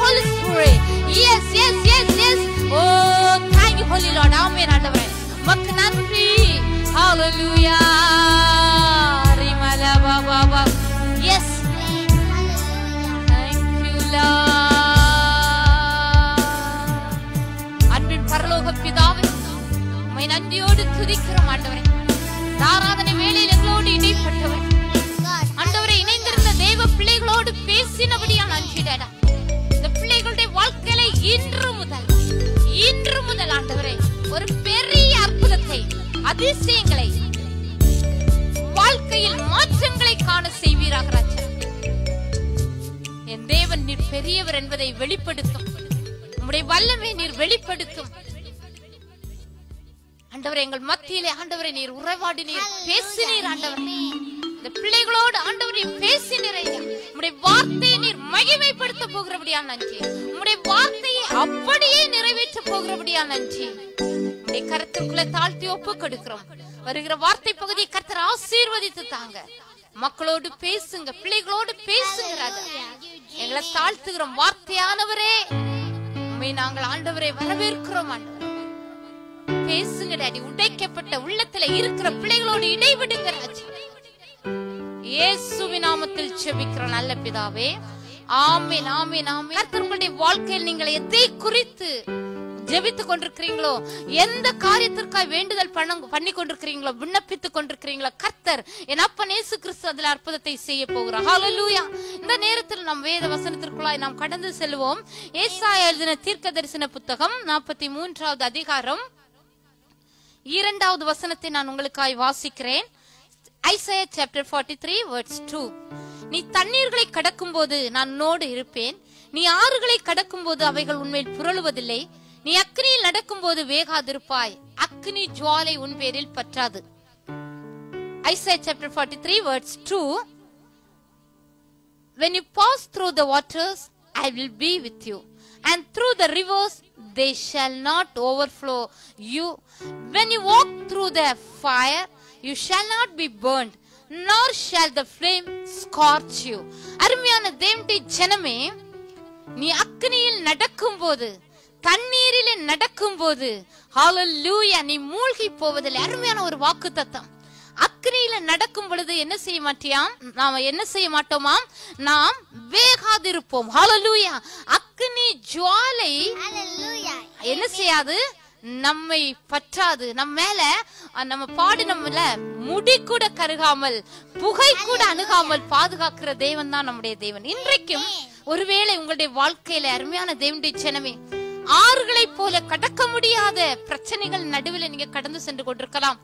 Hallelujah. Rimala ba ba ba. Yes. Thank you, Lord. அன்பின் பரலோக பிதாவே உம்மை நன்றியோடு துதிக்கிறோம் ஆண்டவரே இந்த ஆராதனை வேளையில் எங்களோடு இடைப்பட்டவர் ஆண்டவரை இணைந்திருந்த தேவ பிள்ளைகளோடு பேசினபடியா நன்றிடா இந்த பிள்ளைகளுடைய வாழ்க்கையில இன்று முதல் இன்று முதல் ஆண்டவரே ஒரு பெரிய அற்புதத்தை அதிசயங்களை வாழ்க்கையில் மாற்றங்களை காண செய்வீராக ராஜா என் தேவன் நீர் பெரியவர் என்பதை வெளிப்படுத்தும் உம்முடைய வல்லமை நீர் வெளிப்படுத்தும் ஆண்டவரே எங்கள் மத்தியிலே ஆண்டவரை நீர் உறவாடி நீர் பேசினீர் ஆண்டவரே இந்த பிள்ளைகளோடு ஆண்டவர் நீர் பேசினீர் ஐயா உம்முடைய வார்த்தையை நீர் மகிமைப்படுத்த போகிறபடியா நன்றி உம்முடைய வார்த்தையை அப்படியே நிறைவேற்ற போகிறபடியா நன்றி உம்முடைய கருத்துக்குள்ள தாழ்த்தி ஒப்பு கொடுக்கிறோம் வருகிற வார்த்தை பகுதியை கர்த்தர் ஆசீர்வதித்து தாங்க மக்களோடு பேசுங்க பிள்ளைகளோடு பேசுங்க ராஜா எங்களை தாழ்த்துகிறோம் வார்த்தையானவரே உம்மை நாங்கள் ஆண்டவரை வரவேற்கிறோம் ஆண்டவரே பேசுங்க டாடி உடைக்கப்பட்ட உள்ளத்துல இருக்கிற பிள்ளைகளோடு இடைவிடுங்க ராஜா இயேசுவின் நாமத்தில் செபிக்கிற நல்ல பிதாவே ஆமென் ஆமென் ஆமென் கர்த்தர் உங்களுடைய வாழ்க்கையில் நீங்கள் எதை குறித்து ஜெபித்துக் கொண்டிருக்கிறீங்களோ எந்த காரியத்திற்காக வேண்டுதல் பண்ண பண்ணி கொண்டிருக்கிறீங்களோ விண்ணப்பித்துக் கொண்டிருக்கிறீங்களோ கர்த்தர் என் அப்பன் இயேசு கிறிஸ்து அதுல அற்புதத்தை செய்ய போகிறார் ஹalleluya இந்த நேரத்தில் நாம் வேத வசனத்திற்குள்ளாய் நாம் கடந்து செல்வோம் ஏசாயா எழுதின தீர்க்க தரிசன புத்தகம் நாற்பத்தி மூன்றாவது அதிகாரம் இரண்டாவது வசனத்தை நான் உங்களுக்காய் வாசிக்கிறேன் ஐசையா சாப்டர் 43 வேர்ட்ஸ் 2 நீ தண்ணீர்களை கடக்கும்போது நான் உன்னோடு இருப்பேன் நீ ஆறுகளை கடக்கும்போது அவைகள் உன்மேல் புரளுவதில்லை நீ அக்னியில் நடக்கும்போது வேகாதிருப்பாய் அக்னி ஜுவாலை உன் பேரில் பற்றாது Isaiah chapter 43 words 2 When you pass through the waters, I will be with you. And through the rivers, they shall not overflow you. When you walk through the fire, you shall not be burned, nor shall the flame scorch you. அருமையான தேவனுடைய ஜனமே நீ அக்னியில் நடக்கும்போது தண்ணீரில் நடக்கும்போது ஹalleluya நீ மூழ்கி போவதில்லை அருமையான ஒரு வாக்கு தத்தம் அக்னியில நடக்கும் பொழுது என்ன செய்ய மாட்டியாம் நாம என்ன செய்ய மாட்டோமாம் நாம் வேகாதிருப்போம் ஹalleluya அக்னி ஜுவாலை என்ன செய்யாது நம்மை பற்றாது நம்ம மேல அஹ், நம்ம பாடி நம்மள முடி கூட கருகாமல் புகை கூட அணுகாமல் பாதுகாக்கிற தேவன் தான் நம்முடைய தேவன் இன்றைக்கும் ஒருவேளை உங்களுடைய வாழ்க்கையில அருமையான தேவனுடைய ஜனமே ஆறுகளைப் போல கடக்க முடியாத பிரச்சனைகள் நடுவில் நீங்க கடந்து சென்று கொண்டிருக்கலாம்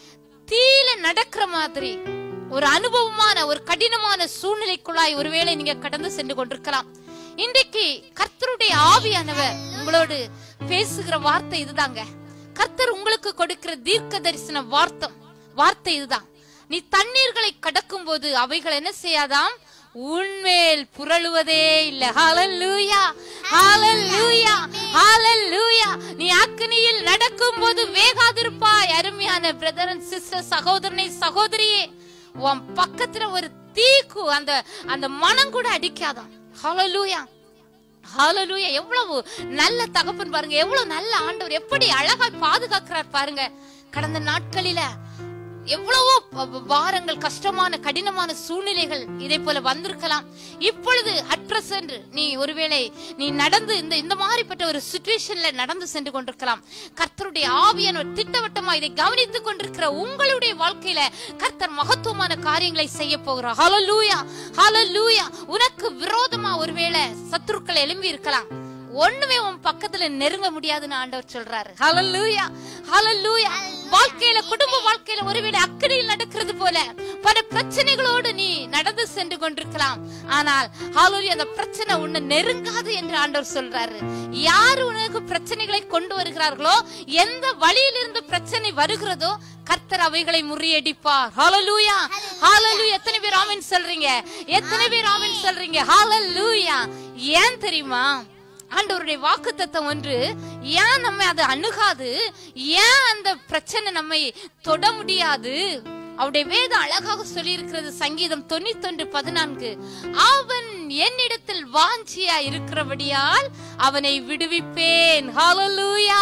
தீல நடக்கிற மாதிரி ஒரு அனுபவமான ஒரு கடினமான சூழ்நிலைக்குள்ளாய் ஒருவேளை நீங்க கடந்து சென்று கொண்டிருக்கலாம் இன்றைக்கு கர்த்தருடைய ஆவியானவர் உங்களோடு பேசுகிற வார்த்தை இதுதாங்க கர்த்தர் உங்களுக்கு கொடுக்கிற தீர்க்க தரிசன வார்த்தம் வார்த்தை இதுதான் நீ தண்ணீர்களை கடக்கும் போது அவைகள் என்ன செய்யாதாம் உன்மேல் புரளுவதே இல்ல ஹalleluya ஹalleluya ஹalleluya நீ அக்னியில் நடக்கும்போது வேகாதிருப்பாய் அருமையான பிரதர் அண்ட் சிஸ்டர் சகோதரனை சகோதரியே உன் பக்கத்துல ஒரு தீக்கு அந்த அந்த மனம் கூட அடிக்காதான் ஹalleluya ஹalleluya எவ்வளவு நல்ல தகப்பன் பாருங்க எவ்வளவு நல்ல ஆண்டவர் எப்படி அழகா பாதுகாக்கிறார் பாருங்க கடந்த நாட்களில எவ்வளவோ ப- ப- வாரங்கள் கஷ்டமான கடினமான சூழ்நிலைகள் இதே போல வந்திருக்கலாம் இப்பொழுது அட் பிரசன்ட் நீ ஒருவேளை நீ நடந்து இந்த இந்த மாதிரிப்பட்ட ஒரு சுச்சுவேஷன்ல நடந்து சென்று கொண்டிருக்கலாம் கர்த்தருடைய ஆவியானவர் திட்டவட்டமா இதை கவனித்துக் கொண்டிருக்கிற உங்களுடைய வாழ்க்கையில கர்த்தர் மகத்துவமான காரியங்களை செய்ய போகிறார் ஹalleluya ஹalleluya உனக்கு விரோதமா ஒருவேளை சத்துருக்கள் எழும்பி இருக்கலாம் ஒண்ணுமே உன் பக்கத்துல நெருங்க முடியாதுன்னு ஆண்டவர் சொல்றாரு ஹalleluya ஹalleluya வாழ்க்கையில குடும்ப வாழ்க்கையில ஒருவேளை அக்கறையில் நடக்கிறது போல பல பிரச்சனைகளோடு நீ நடந்து சென்று கொண்டிருக்கலாம் ஆனால் ஹalleluya அந்த பிரச்சனை உன்னை நெருங்காது என்று ஆண்டவர் சொல்றாரு யார் உனக்கு பிரச்சனைகளை கொண்டு வருகிறார்களோ எந்த வழியிலிருந்து பிரச்சனை வருகிறதோ கர்த்தர் அவைகளை முறியடிப்பார் ஹalleluya ஹalleluya எத்தனை பேர் ஆமென் சொல்றீங்க எத்தனை பேர் ஆமென் சொல்றீங்க ஹalleluya ஏன் தெரியுமா ஆண்டவருடைய வாக்குத்தத்தம் ஒன்று ஏன் நம்ம அதை அணுகாது ஏன் அந்த பிரச்சனை நம்மை தொட முடியாது அவருடைய வேதம் அழகாக சொல்லி இருக்கிறது சங்கீதம் தொண்ணூத்தொன்று பதினான்கு அவன் என்னிடத்தில் வாஞ்சியா இருக்கிறபடியால் அவனை விடுவிப்பேன் ஹalleluya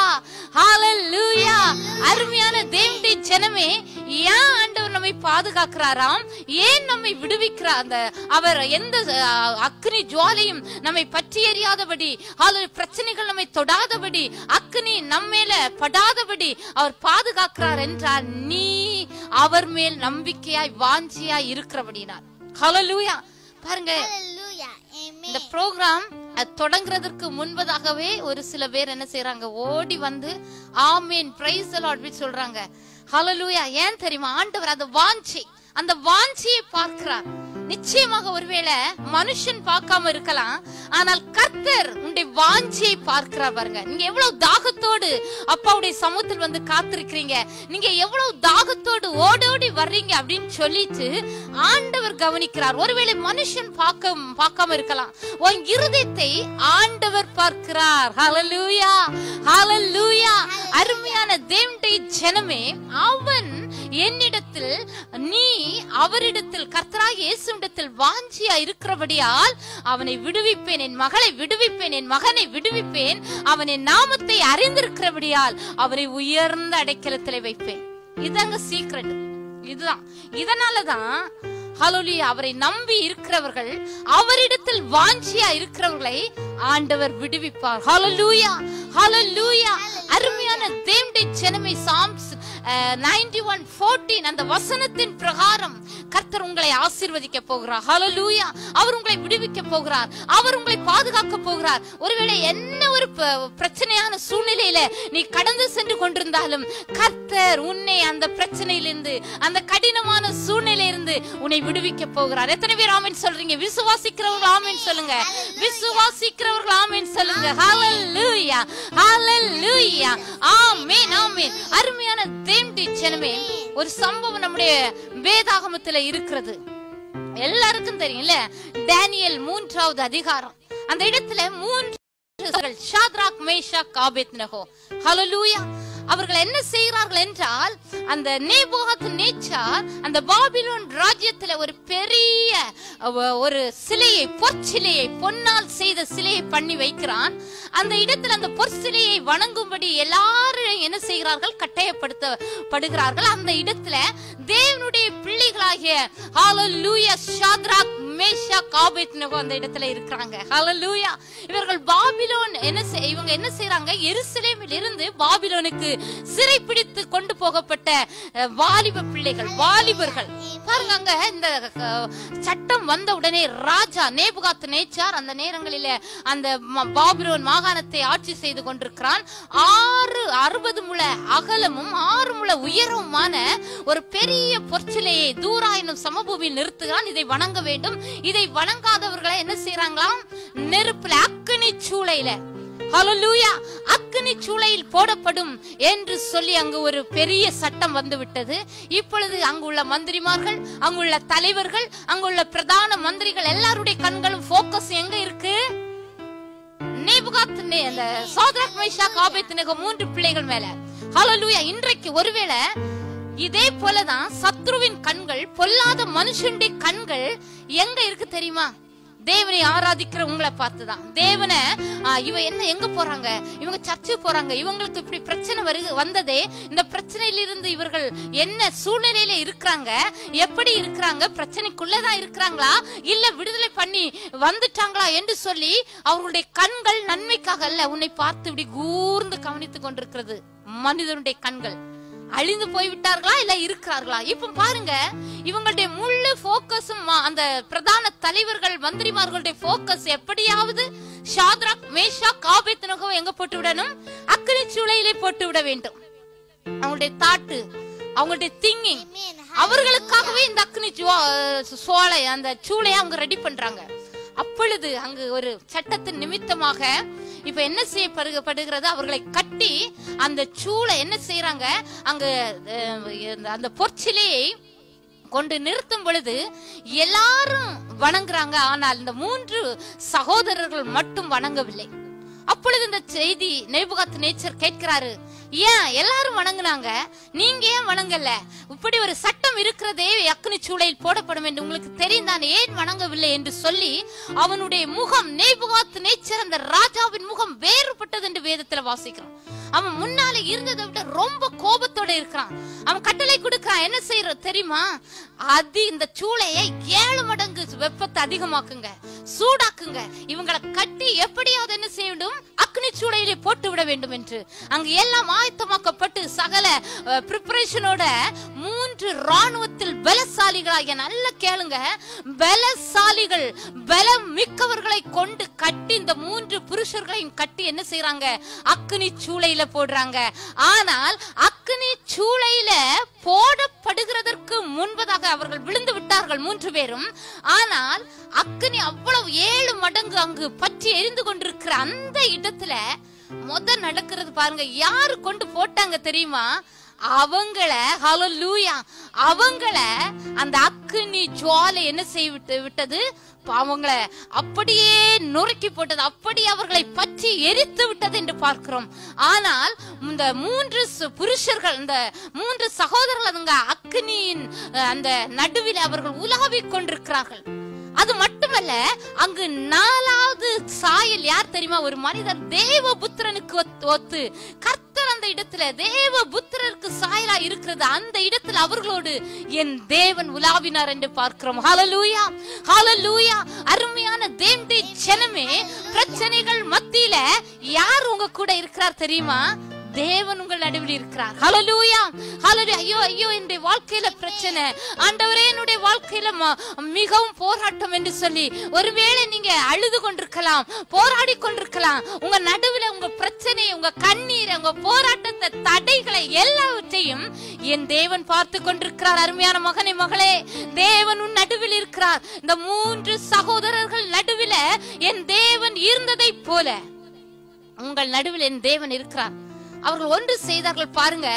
ஹalleluya அருமையான தேவனுடைய ஜனமே ஏன் ஆண்டவர் நம்மை பாதுகாக்கிறாராம் ஏன் நம்மை விடுவிக்கிறார் அந்த அவர் எந்த அஹ், அக்கினி ஜுவாலையும் நம்மை பற்றி எறியாதபடி அல்லது பிரச்சனைகள் நம்மை தொடாதபடி அக்கினி நம்ம மேல படாதபடி அவர் பாதுகாக்கிறார் என்றால் நீ அவர் மேல் நம்பிக்கையாய் வாஞ்சியாய் இருக்கிறபடினார் ஹalleluya பாருங்க Hallelujah. இந்த Amen. ப்ரோக்ராம் தொடங்குறதற்கு முன்பதாகவே ஒரு சில பேர் என்ன செய்றாங்க ஓடி வந்து ஆமீன் பிரைஸ் லார்ட் சொல்றாங்க ஹalleluya ஏன் தெரியுமா ஆண்டவர் அந்த வாஞ்சி அந்த வாஞ்சியை பார்க்கிறார் நிச்சயமாக ஒருவேளை மனுஷன் பார்க்காம இருக்கலாம் ஆனால் கர்த்தர் உன்னுடைய வாஞ்சியை பார்க்கிறார் பாருங்க நீங்க எவ்வளவு தாகத்தோடு அப்பாவுடைய சமூகத்தில் வந்து காத்திருக்கிறீங்க நீங்க எவ்வளவு தாகத்தோடு ஓடோடி வர்றீங்க அப்படின்னு சொல்லிட்டு ஆண்டவர் கவனிக்கிறார் ஒருவேளை மனுஷன் பார்க்க பார்க்காம இருக்கலாம் உன் இருதயத்தை ஆண்டவர் பார்க்கிறார் ஹalleluya ஹalleluya அருமையான தேவனுடைய ஜனமே அவன் என்னிடத்தில் நீ அவரிடத்தில் கர்த்தராக இயேசுவிடத்தில் வாஞ்சியா இருக்கிறபடியால் அவனை விடுவிப்பேன் என் மகளை விடுவிப்பேன் என் மகனை விடுவிப்பேன் அவன் என் நாமத்தை அறிந்திருக்கிறபடியால் அவரை உயர்ந்த அடைக்கலத்திலே வைப்பேன் இதாங்க சீக்ரெட் இதுதான் இதனாலதான் ஹalleluya அவரை நம்பி இருக்கிறவர்கள் அவரிடத்தில் வாஞ்சியா இருக்கிறவர்களை ஆண்டவர் விடுவிப்பார் ஹalleluya ஹalleluya அருமையான தேவனுடைய ஜனமே சாம்ஸ் நைன்டி ஒன் ஃபோர்டீன் அந்த வசனத்தின் பிரகாரம் கர்த்தர் உங்களை ஆசீர்வதிக்க போகிறார் ஹalleluya அவர் உங்களை விடுவிக்க போகிறார் அவர் உங்களை பாதுகாக்க போகிறார் ஒருவேளை என்ன ஒரு ப- பிரச்சனையான சூழ்நிலையில நீ கடந்து சென்று கொண்டிருந்தாலும் கர்த்தர் உன்னை அந்த பிரச்சனையிலிருந்து அந்த கடினமான சூழ்நிலையிலிருந்து உன்னை விடுவிக்க போகிறார் எத்தனை பேர் ஆமென் சொல்றீங்க விசுவாசிக்கிறவர்கள் ஆமென் சொல்லுங்க விசுவாசிக்கிறவர்கள் ஆமென் சொல்லுங்க ஹalleluya ஹalleluya ஆமென் ஆமென் அருமையான தேவனுடைய ஜனமே ஒரு சம்பவம் நம்முடைய வேதாகமத்துல இருக்கிறது எல்லாருக்கும் தெரியும்ல டேனியல் மூன்றாவது அதிகாரம் அந்த இடத்துல மூன்று ஷாத்ராக் மேஷாக் ஆபேத்நகோ ஹalleluya அவர்கள் என்ன செய்கிறார்கள் என்றால் அந்த நேபோகத் நேச்சார் அந்த பாபிலோன் ராஜ்யத்துல ஒரு பெரிய அவ- ஒரு சிலையை பொற்சிலையை பொன்னால் செய்த சிலையை பண்ணி வைக்கிறான் அந்த இடத்துல அந்த பொற்சிலையை வணங்கும்படி எல்லாரும் என்ன செய்கிறார்கள் கட்டாயப்படுத்தப்படுகிறார்கள் அந்த இடத்துல தேவனுடைய பிள்ளைகளாகிய ஹalleluya ஷாத்ராக் மேஷாக் ஆபேத்நகோ அந்த இடத்துல இருக்கிறாங்க ஹalleluya இவர்கள் பாபிலோன் என்ன செய்- இவங்க என்ன செய்றாங்க எருசலேமில் இருந்து பாபிலோனுக்கு சிறைப்பிடித்து கொண்டு போகப்பட்ட அஹ், வாலிப பிள்ளைகள் வாலிபர்கள் பாருங்க அங்க இந்த அஹ், சட்டம் வந்த உடனே ராஜா நேபுகாத் நேச்சார் அந்த நேரங்களில அந்த ம- பாபிலோன் மாகாணத்தை ஆட்சி செய்து கொண்டிருக்கிறான் ஆறு அறுபது முழ அகலமும் ஆறு முழ உயரமுமான ஒரு பெரிய பொற்சிலையை தூராயனும் சமபூமியில் நிறுத்துகிறான் இதை வணங்க வேண்டும் இதை வணங்காதவர்களை என்ன செய்யறாங்களாம் நெருப்புல அக்கினி சூளையில ஹalleluya அக்கினி சூளையில் போடப்படும் என்று சொல்லி அங்கு ஒரு பெரிய சட்டம் வந்து விட்டது இப்பொழுது அங்குள்ள மந்திரிமார்கள் அங்குள்ள தலைவர்கள் அங்குள்ள பிரதான மந்திரிகள் எல்லாருடைய கண்களும் போக்கஸ் எங்க இருக்கு நேபுகாத் நே- அந்த சாத்ராக் மேஷாக் ஆபேத்நேகோ மூன்று பிள்ளைகள் மேல ஹalleluya இன்றைக்கு ஒருவேளை இதே போலதான் சத்ருவின் கண்கள் பொல்லாத மனுஷனுடைய கண்கள் எங்க இருக்கு தெரியுமா தேவனை ஆராதிக்கிற உங்களை பார்த்துதான் தேவனை ஆ, இவ என்ன எங்க போறாங்க இவங்க சர்ச்சு போறாங்க இவங்களுக்கு இப்படி பிரச்சனை வருது வந்ததே இந்த பிரச்சனையிலிருந்து இவர்கள் என்ன சூழ்நிலையில இருக்கிறாங்க எப்படி இருக்கிறாங்க பிரச்சனைக்குள்ளதான் இருக்கிறாங்களா இல்ல விடுதலை பண்ணி வந்துட்டாங்களா என்று சொல்லி அவர்களுடைய கண்கள் நன்மைக்காக அல்ல உன்னை பார்த்து இப்படி கூர்ந்து கவனித்துக் கொண்டிருக்கிறது மனிதனுடைய கண்கள் அழிந்து போய்விட்டார்களா இல்ல இருக்கிறார்களா இப்ப பாருங்க இவங்களுடைய முழு போக்கஸும் அந்த பிரதான தலைவர்கள் மந்திரிமார்களுடைய போக்கஸ் எப்படியாவது ஷாத்ராக் மேஷா காபேத்னகோ எங்க போட்டு விடணும் அக்கினி சூளையிலே போட்டு விட வேண்டும் அவங்களுடைய தாட்டு அவங்களுடைய திங்கிங் Amen. அவர்களுக்காகவே இந்த அக்னி ஜுவா- சோலை அந்த சூளையை அவங்க ரெடி பண்றாங்க அப்பொழுது அங்கு ஒரு சட்டத்தின் நிமித்தமாக இப்ப என்ன செய்யப்படுகிறது அவர்களை கட்டி அந்த சூளை என்ன செய்யறாங்க அங்க அஹ், இந்த- அந்த பொற்சிலையை கொண்டு நிறுத்தும் பொழுது எல்லாரும் வணங்குறாங்க ஆனால் இந்த மூன்று சகோதரர்கள் மட்டும் வணங்கவில்லை அப்பொழுது இந்த செய்தி நேபுகாத் நேச்சர் கேட்கிறாரு ஏன் எல்லாரும் வணங்குனாங்க நீங்க ஏன் வணங்கல இப்படி ஒரு சட்டம் இருக்கிறதே அக்னி சூளையில் போடப்படும் என்று உங்களுக்கு தெரியும் தான் ஏன் வணங்கவில்லை என்று சொல்லி அவனுடைய முகம் நேபுகாத்து நேச்சர் அந்த ராஜாவின் முகம் வேறுபட்டது என்று வேதத்துல வாசிக்கிறோம் அவன் முன்னால இருந்ததை விட ரொம்ப கோபத்தோட இருக்கிறான் அவன் கட்டளை கொடுக்கிறான் என்ன செய்யற தெரியுமா அது இந்த சூளையை ஏழு மடங்கு வெப்பத்தை அதிகமாக்குங்க சூடாக்குங்க இவங்களை கட்டி எப்படியாவது என்ன செய்ய வேண்டும் அக்னி சூளையிலே போட்டு விட வேண்டும் என்று அங்கு எல்லாம் ஆயத்தமாக்கப்பட்டு சகல ப்ரிப்பரேஷனோட மூன்று ராணுவத்தில் பலசாலிகளாகிய நல்ல கேளுங்க பலசாலிகள் பலம் மிக்கவர்களை கொண்டு கட்டி இந்த மூன்று புருஷர்களையும் கட்டி என்ன செய்யறாங்க அக்னி சூளையில போடுறாங்க ஆனால் அக்னி சூளையில போடப்படுகிறதற்கு முன்பதாக அவர்கள் விழுந்து விட்டார்கள் மூன்று பேரும் ஆனால் அக்னி அவ்வளவு ஏழு மடங்கு அங்கு பற்றி எரிந்து கொண்டிருக்கிற அந்த இடத்துல முத நடக்கிறது பாருங்க யாரு கொண்டு போட்டாங்க தெரியுமா அவங்கள ஹalleluya அவங்கள அந்த அக்னி ஜுவாலை என்ன செய்ய விட்டு விட்டது அவங்கள அப்படியே நொறுக்கி போட்டது அப்படி அவர்களை பற்றி எரித்து விட்டது என்று பார்க்கிறோம் ஆனால் இந்த மூன்று சு- புருஷர்கள் இந்த மூன்று சகோதரர்கள் அதுங்க அக்னியின் அஹ், அந்த நடுவில் அவர்கள் உலாவிக் கொண்டிருக்கிறார்கள் அது மட்டுமல்ல அங்கு நாலாவது சாயல் யார் தெரியுமா ஒரு மனிதர் தேவபுத்திரனுக்கு ஒத்து- ஒத்து கர்த்தர் அந்த இடத்துல தேவபுத்திரருக்கு சாயலா இருக்கிறது அந்த இடத்துல அவர்களோடு என் தேவன் உலாவினார் என்று பார்க்கிறோம் ஹalleluya ஹalleluya அருமையான தேவனுடைய ஜனமே பிரச்சனைகள் மத்தியில யார் உங்க கூட இருக்கிறார் தெரியுமா தேவன் உங்கள் நடுவில் இருக்கிறார் ஹalleluya ஹalleluya ஐயோ ஐயோ என்னுடைய வாழ்க்கையில பிரச்சனை ஆண்டவரே என்னுடைய வாழ்க்கையில ம- மிகவும் போராட்டம் என்று சொல்லி ஒருவேளை நீங்க அழுது கொண்டிருக்கலாம் போராடி கொண்டிருக்கலாம் உங்க நடுவில் உங்க பிரச்சனை உங்க கண்ணீரை உங்க போராட்டத்தை தடைகளை எல்லாவற்றையும் என் தேவன் பார்த்து கொண்டிருக்கிறார் அருமையான மகனே மகளே தேவன் உன் நடுவில் இருக்கிறார் இந்த மூன்று சகோதரர்கள் நடுவில் என் தேவன் இருந்ததை போல உங்கள் நடுவில் என் தேவன் இருக்கிறார் அவர்கள் ஒன்று செய்தார்கள் பாருங்க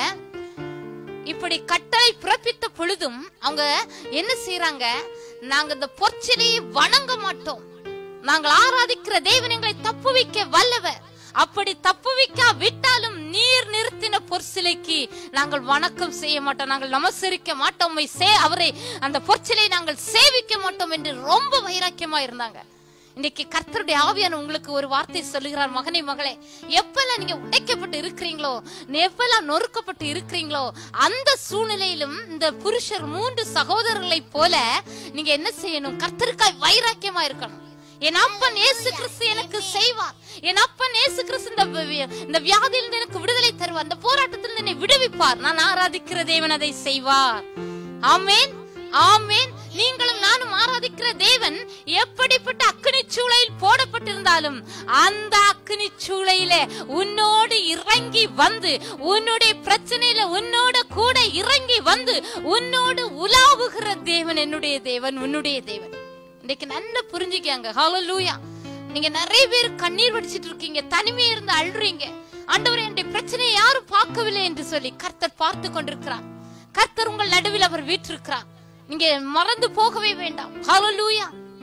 இப்படி கட்டளை பிறப்பித்த பொழுதும் அவங்க என்ன செய்யறாங்க நாங்க இந்த பொற்சிலையை வணங்க மாட்டோம் நாங்கள் ஆராதிக்கிற தேவன் எங்களை தப்புவிக்க வல்லவர் அப்படி தப்புவிக்கா விட்டாலும் நீர் நிறுத்தின பொற்சிலைக்கு நாங்கள் வணக்கம் செய்ய மாட்டோம் நாங்கள் நமசரிக்க மாட்டோம் உம்மை சே அவரை அந்த பொற்சிலை நாங்கள் சேவிக்க மாட்டோம் என்று ரொம்ப வைராக்கியமா இருந்தாங்க இன்னைக்கு கர்த்தருடைய ஆவியான உங்களுக்கு ஒரு வார்த்தை சொல்லுகிறார் மகனே மகளே எப்பெல்லாம் நீங்க உடைக்கப்பட்டு இருக்கிறீங்களோ எப்பெல்லாம் நொறுக்கப்பட்டு இருக்கிறீங்களோ அந்த சூழ்நிலையிலும் இந்த புருஷர் மூன்று சகோதரர்களைப் போல நீங்க என்ன செய்யணும் கர்த்தருக்காய் வைராக்கியமா இருக்கணும் என் அப்பன் இயேசு கிறிஸ்து எனக்கு செய்வார் என் அப்பன் இயேசு கிறிஸ்து இந்த வி- இந்த வியாதியிலிருந்து எனக்கு விடுதலை தருவார் அந்த போராட்டத்திலிருந்து என்னை விடுவிப்பார் நான் ஆராதிக்கிற தேவன் அதை செய்வார் ஆமென் ஆமென் நீங்களும் நானும் ஆராதிக்கிற தேவன் எப்படிப்பட்ட அக்கினி சூளையில் போடப்பட்டிருந்தாலும் அந்த அக்கினி சூளையில உன்னோடு இறங்கி வந்து உன்னுடைய பிரச்சனையில உன்னோட கூட இறங்கி வந்து உன்னோடு உலாவுகிற தேவன் என்னுடைய தேவன் உன்னுடைய தேவன் இன்னைக்கு நல்லா புரிஞ்சுக்கங்க ஹalleluya நீங்க நிறைய பேர் கண்ணீர் வடிச்சிட்டு இருக்கீங்க தனிமையா இருந்து அழுறீங்க ஆண்டவரே என்னுடைய பிரச்சனையை யாரும் பார்க்கவில்லை என்று சொல்லி கர்த்தர் பார்த்து கொண்டிருக்கிறார் கர்த்தர் உங்கள் நடுவில் அவர் வீற்றிருக்கிறார் நீங்க மறந்து போகவே வேண்டாம் ஹalleluya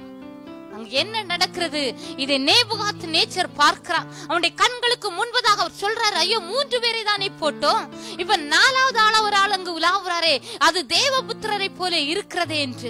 அங்க என்ன நடக்கிறது இதை நேபுகாத் நேச்சர் பார்க்கிறான் அவனுடைய கண்களுக்கு முன்பதாக அவர் சொல்றாரு ஐயோ மூன்று பேரை தானே போட்டோம் இப்ப நாலாவது ஆளா ஒரு ஆள் அங்கு உலாவுறாரே அது தேவபுத்திரரை போல இருக்கிறதே என்று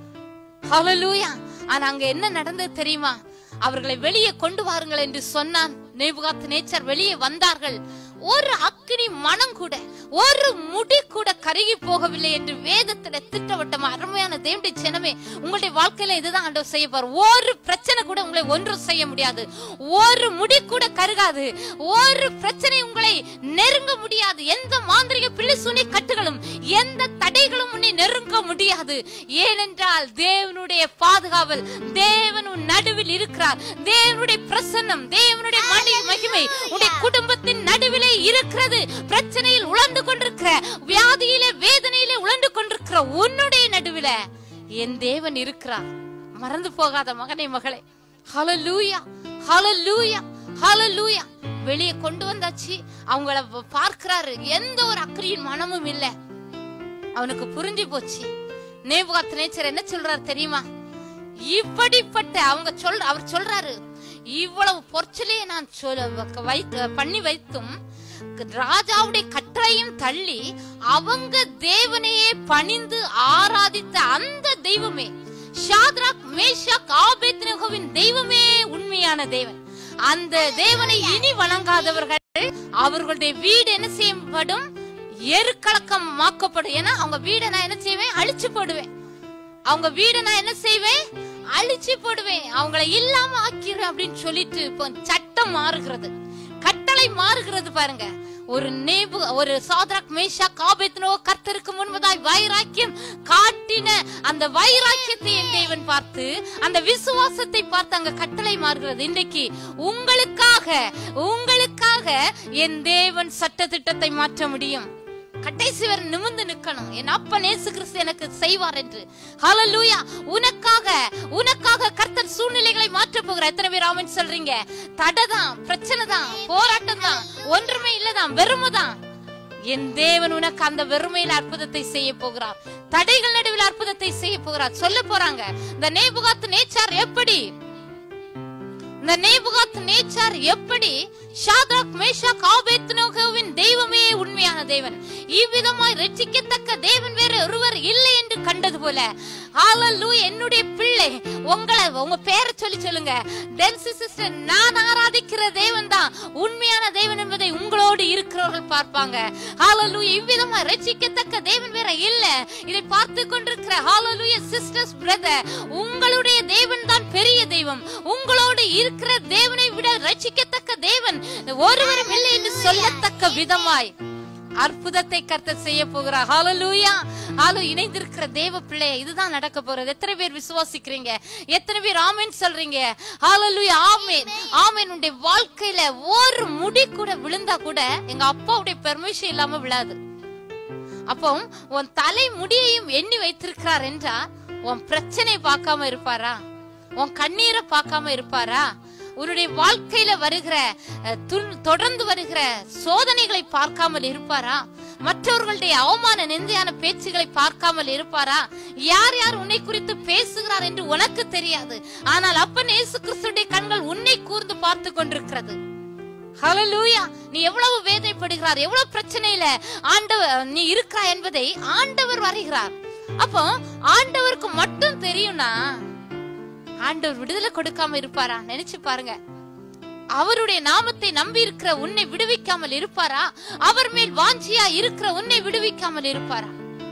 ஹalleluya ஆனா அங்க என்ன நடந்தது தெரியுமா அவர்களை வெளியே கொண்டு வாருங்கள் என்று சொன்னான் நேபுகாத் நேச்சர் வெளியே வந்தார்கள் ஒரு அக்கினி மனம் கூட ஒரு முடி கூட கருகி போகவில்லை என்று வேதத்துல திட்டவட்டமா அருமையான தேவனுடைய ஜனமே உங்களுடைய வாழ்க்கையில இதுதான் ஆண்டவர் செய்ய போற ஒரு பிரச்சனை கூட உங்களை ஒன்றும் செய்ய முடியாது ஒரு முடி கூட கருகாது ஒரு பிரச்சனை உங்களை நெருங்க முடியாது எந்த மாந்திரிக பிள்ளைசுனி கட்டுகளும் எந்த தடைகளும் உன்னை நெருங்க முடியாது ஏனென்றால் தேவனுடைய பாதுகாவல் தேவன் உன் நடுவில் இருக்கிறார் தேவனுடைய பிரசன்னம் தேவனுடைய மணி மகிமை உன்னுடைய குடும்பத்தின் நடுவிலே இருக்கிறது பிரச்சனையில் உழந்து கொண்டிருக்கிற வியாதியிலே வேதனையிலே உழந்து கொண்டிருக்கிற உன்னுடைய நடுவில என் தேவன் இருக்கிறார் மறந்து போகாத மகனே மகளே ஹalleluya ஹalleluya ஹalleluya வெளியே கொண்டு வந்தாச்சு அவங்கள வ- பார்க்கிறாரு எந்த ஒரு அக்கறையின் மனமும் இல்ல அவனுக்கு புரிஞ்சு போச்சு நேபுகாத் நேச்சர் என்ன சொல்றாரு தெரியுமா இப்படிப்பட்ட அவங்க சொல் அவர் சொல்றாரு இவ்வளவு பொற்சிலையை நான் சொல்ல வைக்க- பண்ணி வைத்தும் ராஜாவுடைய கட்டளையும் தள்ளி அவங்க தேவனையே பணிந்து ஆராதித்த அந்த தெய்வமே ஷாத்ராக் மேஷாக் ஆபேத்நேகோவின் தெய்வமே உண்மையான தேவன் அந்த தேவனை இனி வணங்காதவர்கள் அவர்களுடைய வீடு என்ன செய்யப்படும் எருக்கலக்கம் மாக்கப்படும் ஏன்னா அவங்க வீடை நான் என்ன செய்வேன் அழிச்சு போடுவேன் அவங்க வீடை நான் என்ன செய்வேன் அழிச்சு போடுவேன் அவங்கள இல்லாம ஆக்கிடுவேன் அப்படின்னு சொல்லிட்டு இப்போ சட்டம் மாறுகிறது கட்டளை மாறுகிறது பாருங்க ஒரு நேபு ஒரு சாத்ராக் மேஷா காபேத்னோ கர்த்தருக்கு முன்பதாய் வைராக்கியம் காட்டின அந்த வைராக்கியத்தை என் தேவன் பார்த்து அந்த விசுவாசத்தை பார்த்து அங்க கட்டளை மாறுகிறது இன்றைக்கு உங்களுக்காக உங்களுக்காக என் தேவன் சட்ட திட்டத்தை மாற்ற முடியும் கடைசி வரை நிமிர்ந்து நிக்கணும் என் அப்பன் இயேசு கிறிஸ்து எனக்கு செய்வார் என்று ஹalleluya உனக்காக உனக்காக கர்த்தர் சூழ்நிலைகளை மாற்ற போகிறார் எத்தனை பேர் ஆமென் சொல்றீங்க தடை தான் பிரச்சனை தான் போராட்டம் தான் ஒன்றுமே இல்லதான் வெறுமை தான் என் தேவன் உனக்கு அந்த வெறுமையில அற்புதத்தை செய்ய போகிறார் தடைகள் நடுவில் அற்புதத்தை செய்ய போகிறார் சொல்ல போறாங்க இந்த நேபுகாத்து நேச்சார் எப்படி இந்த நேபுகாத் நேச்சார் எப்படி ஷாத்ராக் மேஷாக் ஆபேத்நேகோவின் தெய்வமே உண்மையான தேவன் இவ்விதமாய் ரட்சிக்கத்தக்க தேவன் வேற ஒருவர் இல்லை என்று கண்டது போல ஹalleluya என்னுடைய பிள்ளை உங்களை உங்க பேரை சொல்லி சொல்லுங்க டென்சி சிஸ்டர் நான் ஆராதிக்கிற தேவன் தான் உண்மையான தேவன் என்பதை உங்களோடு இருக்கிறவர்கள் பார்ப்பாங்க ஹalleluya இவ்விதமாய் ரட்சிக்கத்தக்க தேவன் வேற இல்ல இதை பார்த்து கொண்டிருக்கிற ஹalleluya சிஸ்டர்ஸ் பிரதர் உங்களுடைய தேவன் தான் பெரிய தெய்வம் உங்களோடு இருக்கிற தேவனை விட ரட்சிக்கத்தக்க தேவன் ஒருவரும் இல்லை என்று சொல்லத்தக்க விதமாய் அற்புதத்தை கர்த்தர் செய்ய போகிறார் ஹalleluya ஹallo இணைந்திருக்கிற தேவ பிள்ளையே இதுதான் நடக்க போறது எத்தனை பேர் விசுவாசிக்கிறீங்க எத்தனை பேர் ஆமென் சொல்றீங்க ஹalleluya ஆமென் ஆமென் உன்னுடைய வாழ்க்கையில ஒரு முடி கூட விழுந்தா கூட எங்க அப்பாவுடைய பெர்மிஷன் இல்லாம விழாது அப்போ உன் தலை முடியையும் எண்ணி வைத்திருக்கிறார் என்றா உன் பிரச்சனை பார்க்காம இருப்பாரா உன் கண்ணீரை பார்க்காம இருப்பாரா உன்னுடைய வாழ்க்கையில வருகிற அஹ், துன்- தொடர்ந்து வருகிற சோதனைகளை பார்க்காமல் இருப்பாரா மற்றவர்களுடைய அவமான நிந்தையான பேச்சுகளை பார்க்காமல் இருப்பாரா யார் யார் உன்னை குறித்து பேசுகிறார் என்று உனக்கு தெரியாது ஆனால் அப்பன் இயேசு கிறிஸ்துடைய கண்கள் உன்னை கூர்ந்து பார்த்து கொண்டிருக்கிறது ஹalleluya நீ எவ்வளவு வேதனைப்படுகிறார் எவ்வளவு பிரச்சனையில ஆண்டவர் நீ இருக்கிறாய் என்பதை ஆண்டவர் வருகிறார் அப்போ ஆண்டவருக்கு மட்டும் தெரியும்னா ஆண்டவர் விடுதலை கொடுக்காம இருப்பாரா நினைச்சு பாருங்க அவருடைய நாமத்தை நம்பி இருக்கிற உன்னை விடுவிக்காமல் இருப்பாரா அவர் மேல் வாஞ்சியா இருக்கிற உன்னை விடுவிக்காமல் இருப்பாரா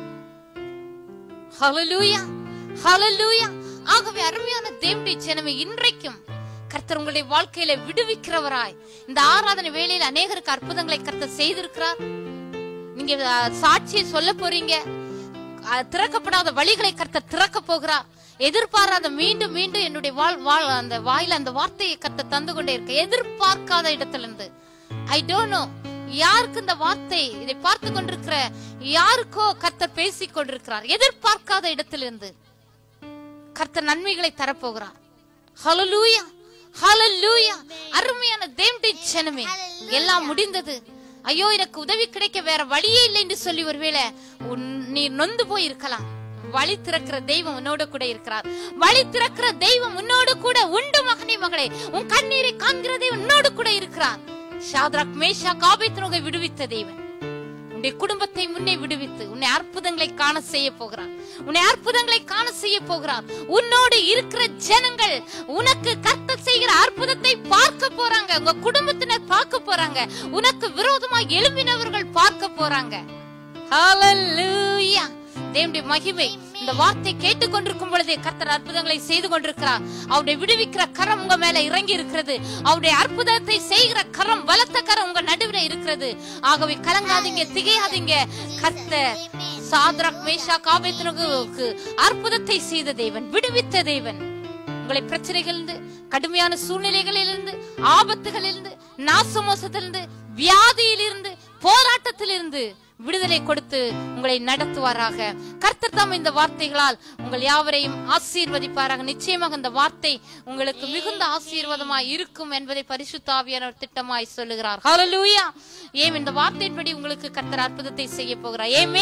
ஹalleluya ஹalleluya ஆகவே அருமையான தேவனுடைய ஜனமே இன்றைக்கும் கர்த்தர் உங்களுடைய வாழ்க்கையில விடுவிக்கிறவராய் இந்த ஆராதனை வேளையில அநேகருக்கு அற்புதங்களை கர்த்தர் செய்திருக்கிறார் நீங்க அஹ், சாட்சியை சொல்ல போறீங்க அஹ், திறக்கப்படாத வழிகளை கர்த்தர் திறக்க போகிறார் எதிர்பாராத மீண்டும் மீண்டும் என்னுடைய வாழ் வாழ் அந்த வாயில அந்த வார்த்தையை கர்த்தர் தந்து கொண்டே இருக்க எதிர்பார்க்காத இடத்துல இருந்து ஐ டோன்ட் நோ யாருக்கு இந்த வார்த்தை இதை பார்த்து கொண்டிருக்கிற யாருக்கோ கர்த்தர் பேசிக் கொண்டிருக்கிறார் எதிர்பார்க்காத இடத்திலிருந்து கர்த்தர் நன்மைகளை தரப்போகிறார் ஹalleluya ஹalleluya அருமையான தேவனுடைய ஜனமே எல்லாம் முடிந்தது ஐயோ எனக்கு உதவி கிடைக்க வேற வழியே இல்லை என்று சொல்லி ஒருவேளை உன் நீ நொந்து போய் இருக்கலாம் வழி திறக்கிற தெய்வம் உன்னோடு கூட இருக்கிறார் வழி திறக்கிற தெய்வம் உன்னோடு கூட உண்டு மகனே மகளே உன் கண்ணீரை காண்கிற தெய்வம் உன்னோடு கூட இருக்கிறார் ஷாத்ராக் மேஷா காபேத்னோகை விடுவித்த தெய்வன் உன்னுடைய குடும்பத்தை முன்னே விடுவித்து உன்னை அற்புதங்களை காண செய்ய போகிறார் உன்னை அற்புதங்களை காண செய்ய போகிறார் உன்னோடு இருக்கிற ஜனங்கள் உனக்கு கர்த்தர் செய்கிற அற்புதத்தை பார்க்க போறாங்க உங்க குடும்பத்தினர் பார்க்க போறாங்க உனக்கு விரோதமா எழும்பினவர்கள் பார்க்க போறாங்க ஹalleluya தேவனுடைய மகிமை இந்த வார்த்தை கேட்டுக்கொண்டிருக்கும் பொழுதே கர்த்தர் அற்புதங்களை செய்து கொண்டிருக்கிறார் அவருடைய விடுவிக்கிற கரம் உங்க மேல இறங்கி இருக்கிறது அவருடைய அற்புதத்தை செய்கிற கரம் பலத்த கரம் உங்க நடுவில் இருக்கிறது ஆகவே கலங்காதீங்க திகையாதீங்க கர்த்தர் சாத்ராக் மேஷா காபேத்னோகுக்கு அற்புதத்தை செய்த தேவன் விடுவித்த தேவன் உங்களை பிரச்சனைகளிலிருந்து கடுமையான சூழ்நிலைகளிலிருந்து ஆபத்துகளிலிருந்து நாசமோசத்திலிருந்து வியாதியிலிருந்து போராட்டத்திலிருந்து விடுதலை கொடுத்து உங்களை நடத்துவாராக கர்த்தர் தாம் இந்த வார்த்தைகளால் உங்கள் யாவரையும் ஆசீர்வதிப்பாராக நிச்சயமாக இந்த வார்த்தை உங்களுக்கு மிகுந்த ஆசீர்வாதமாய் இருக்கும் என்பதை பரிசுத்தாவியானவர் திட்டமாய் சொல்லுகிறார் ஹalleluya ஏன் இந்த வார்த்தையின்படி உங்களுக்கு கர்த்தர் அற்புதத்தை செய்ய போகிறார் ஏமேன்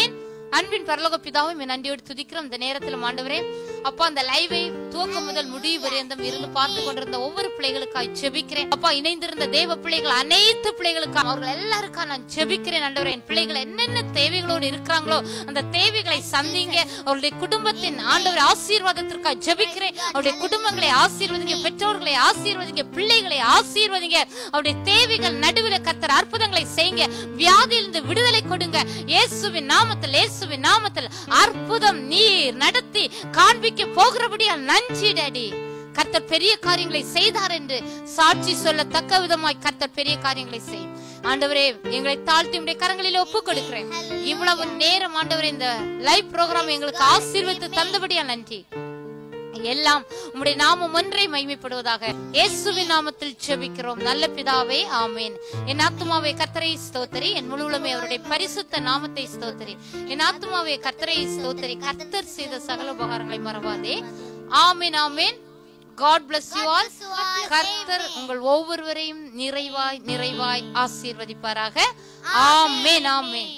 அன்பின் பரலோக பிதாவை நன்றியோடு துதிக்கிறோம் இந்த நேரத்தில் ஆண்டவரே அப்பா அந்த லைவை துவக்கம் முதல் முடிவு வரையந்தம் இருந்து பார்த்து கொண்டிருந்த ஒவ்வொரு பிள்ளைகளுக்காய் ஜெபிக்கிறேன் அப்பா இணைந்திருந்த தேவ பிள்ளைகள் அனைத்து பிள்ளைகளுக்காக அவர்கள் எல்லாருக்கா நான் ஜெபிக்கிறேன் ஆண்டவரே என் பிள்ளைகள் என்னென்ன தேவைகளோடு இருக்கிறாங்களோ அந்த தேவைகளை சந்திங்க அவருடைய குடும்பத்தின் ஆண்டவர் ஆசீர்வாதத்திற்காக ஜெபிக்கிறேன் அவருடைய குடும்பங்களை ஆசீர்வதிங்க பெற்றோர்களை ஆசீர்வதிங்க பிள்ளைகளை ஆசீர்வதிங்க அவருடைய தேவைகள் நடுவில் கத்தர் அற்புதங்களை செய்யுங்க வியாதியிலிருந்து விடுதலை கொடுங்க இயேசுவின் நாமத்தில் இயேசுவின் நாமத்தில் அற்புதம் நீர் நடத்தி காண்பிக்க போகிறபடியால் நன்றி டாடி கர்த்தர் பெரிய காரியங்களை செய்தார் என்று சாட்சி சொல்லத்தக்க விதமாய் கர்த்தர் பெரிய காரியங்களை செய்யும் ஆண்டவரே எங்களை தாழ்த்தி உடைய கரங்களில் ஒப்பு கொடுக்கிறேன் இவ்வளவு நேரம் ஆண்டவரே இந்த லைவ் ப்ரோக்ராம் எங்களுக்கு ஆசீர்வதித்து தந்தபடியா நன்றி எல்லாம் உம்முடைய நாமம் ஒன்றே மகிமைப்படுவதாக இயேசுவின் நாமத்தில் ஜெபிக்கிறோம் நல்ல பிதாவே ஆமேன் என் ஆத்துமாவை கர்த்தரை ஸ்தோத்தரி என் முழுவலுமே அவருடைய பரிசுத்த நாமத்தை ஸ்தோத்தரி என் ஆத்துமாவை கர்த்தரை ஸ்தோத்தரி கர்த்தர் செய்த சகல உபகாரங்களை மறவாதே ஆமேன் ஆமேன் காட் bless you all கர்த்தர் உங்கள் ஒவ்வொருவரையும் நிறைவாய் நிறைவாய் ஆசீர்வதிப்பாராக ஆமேன் ஆமேன்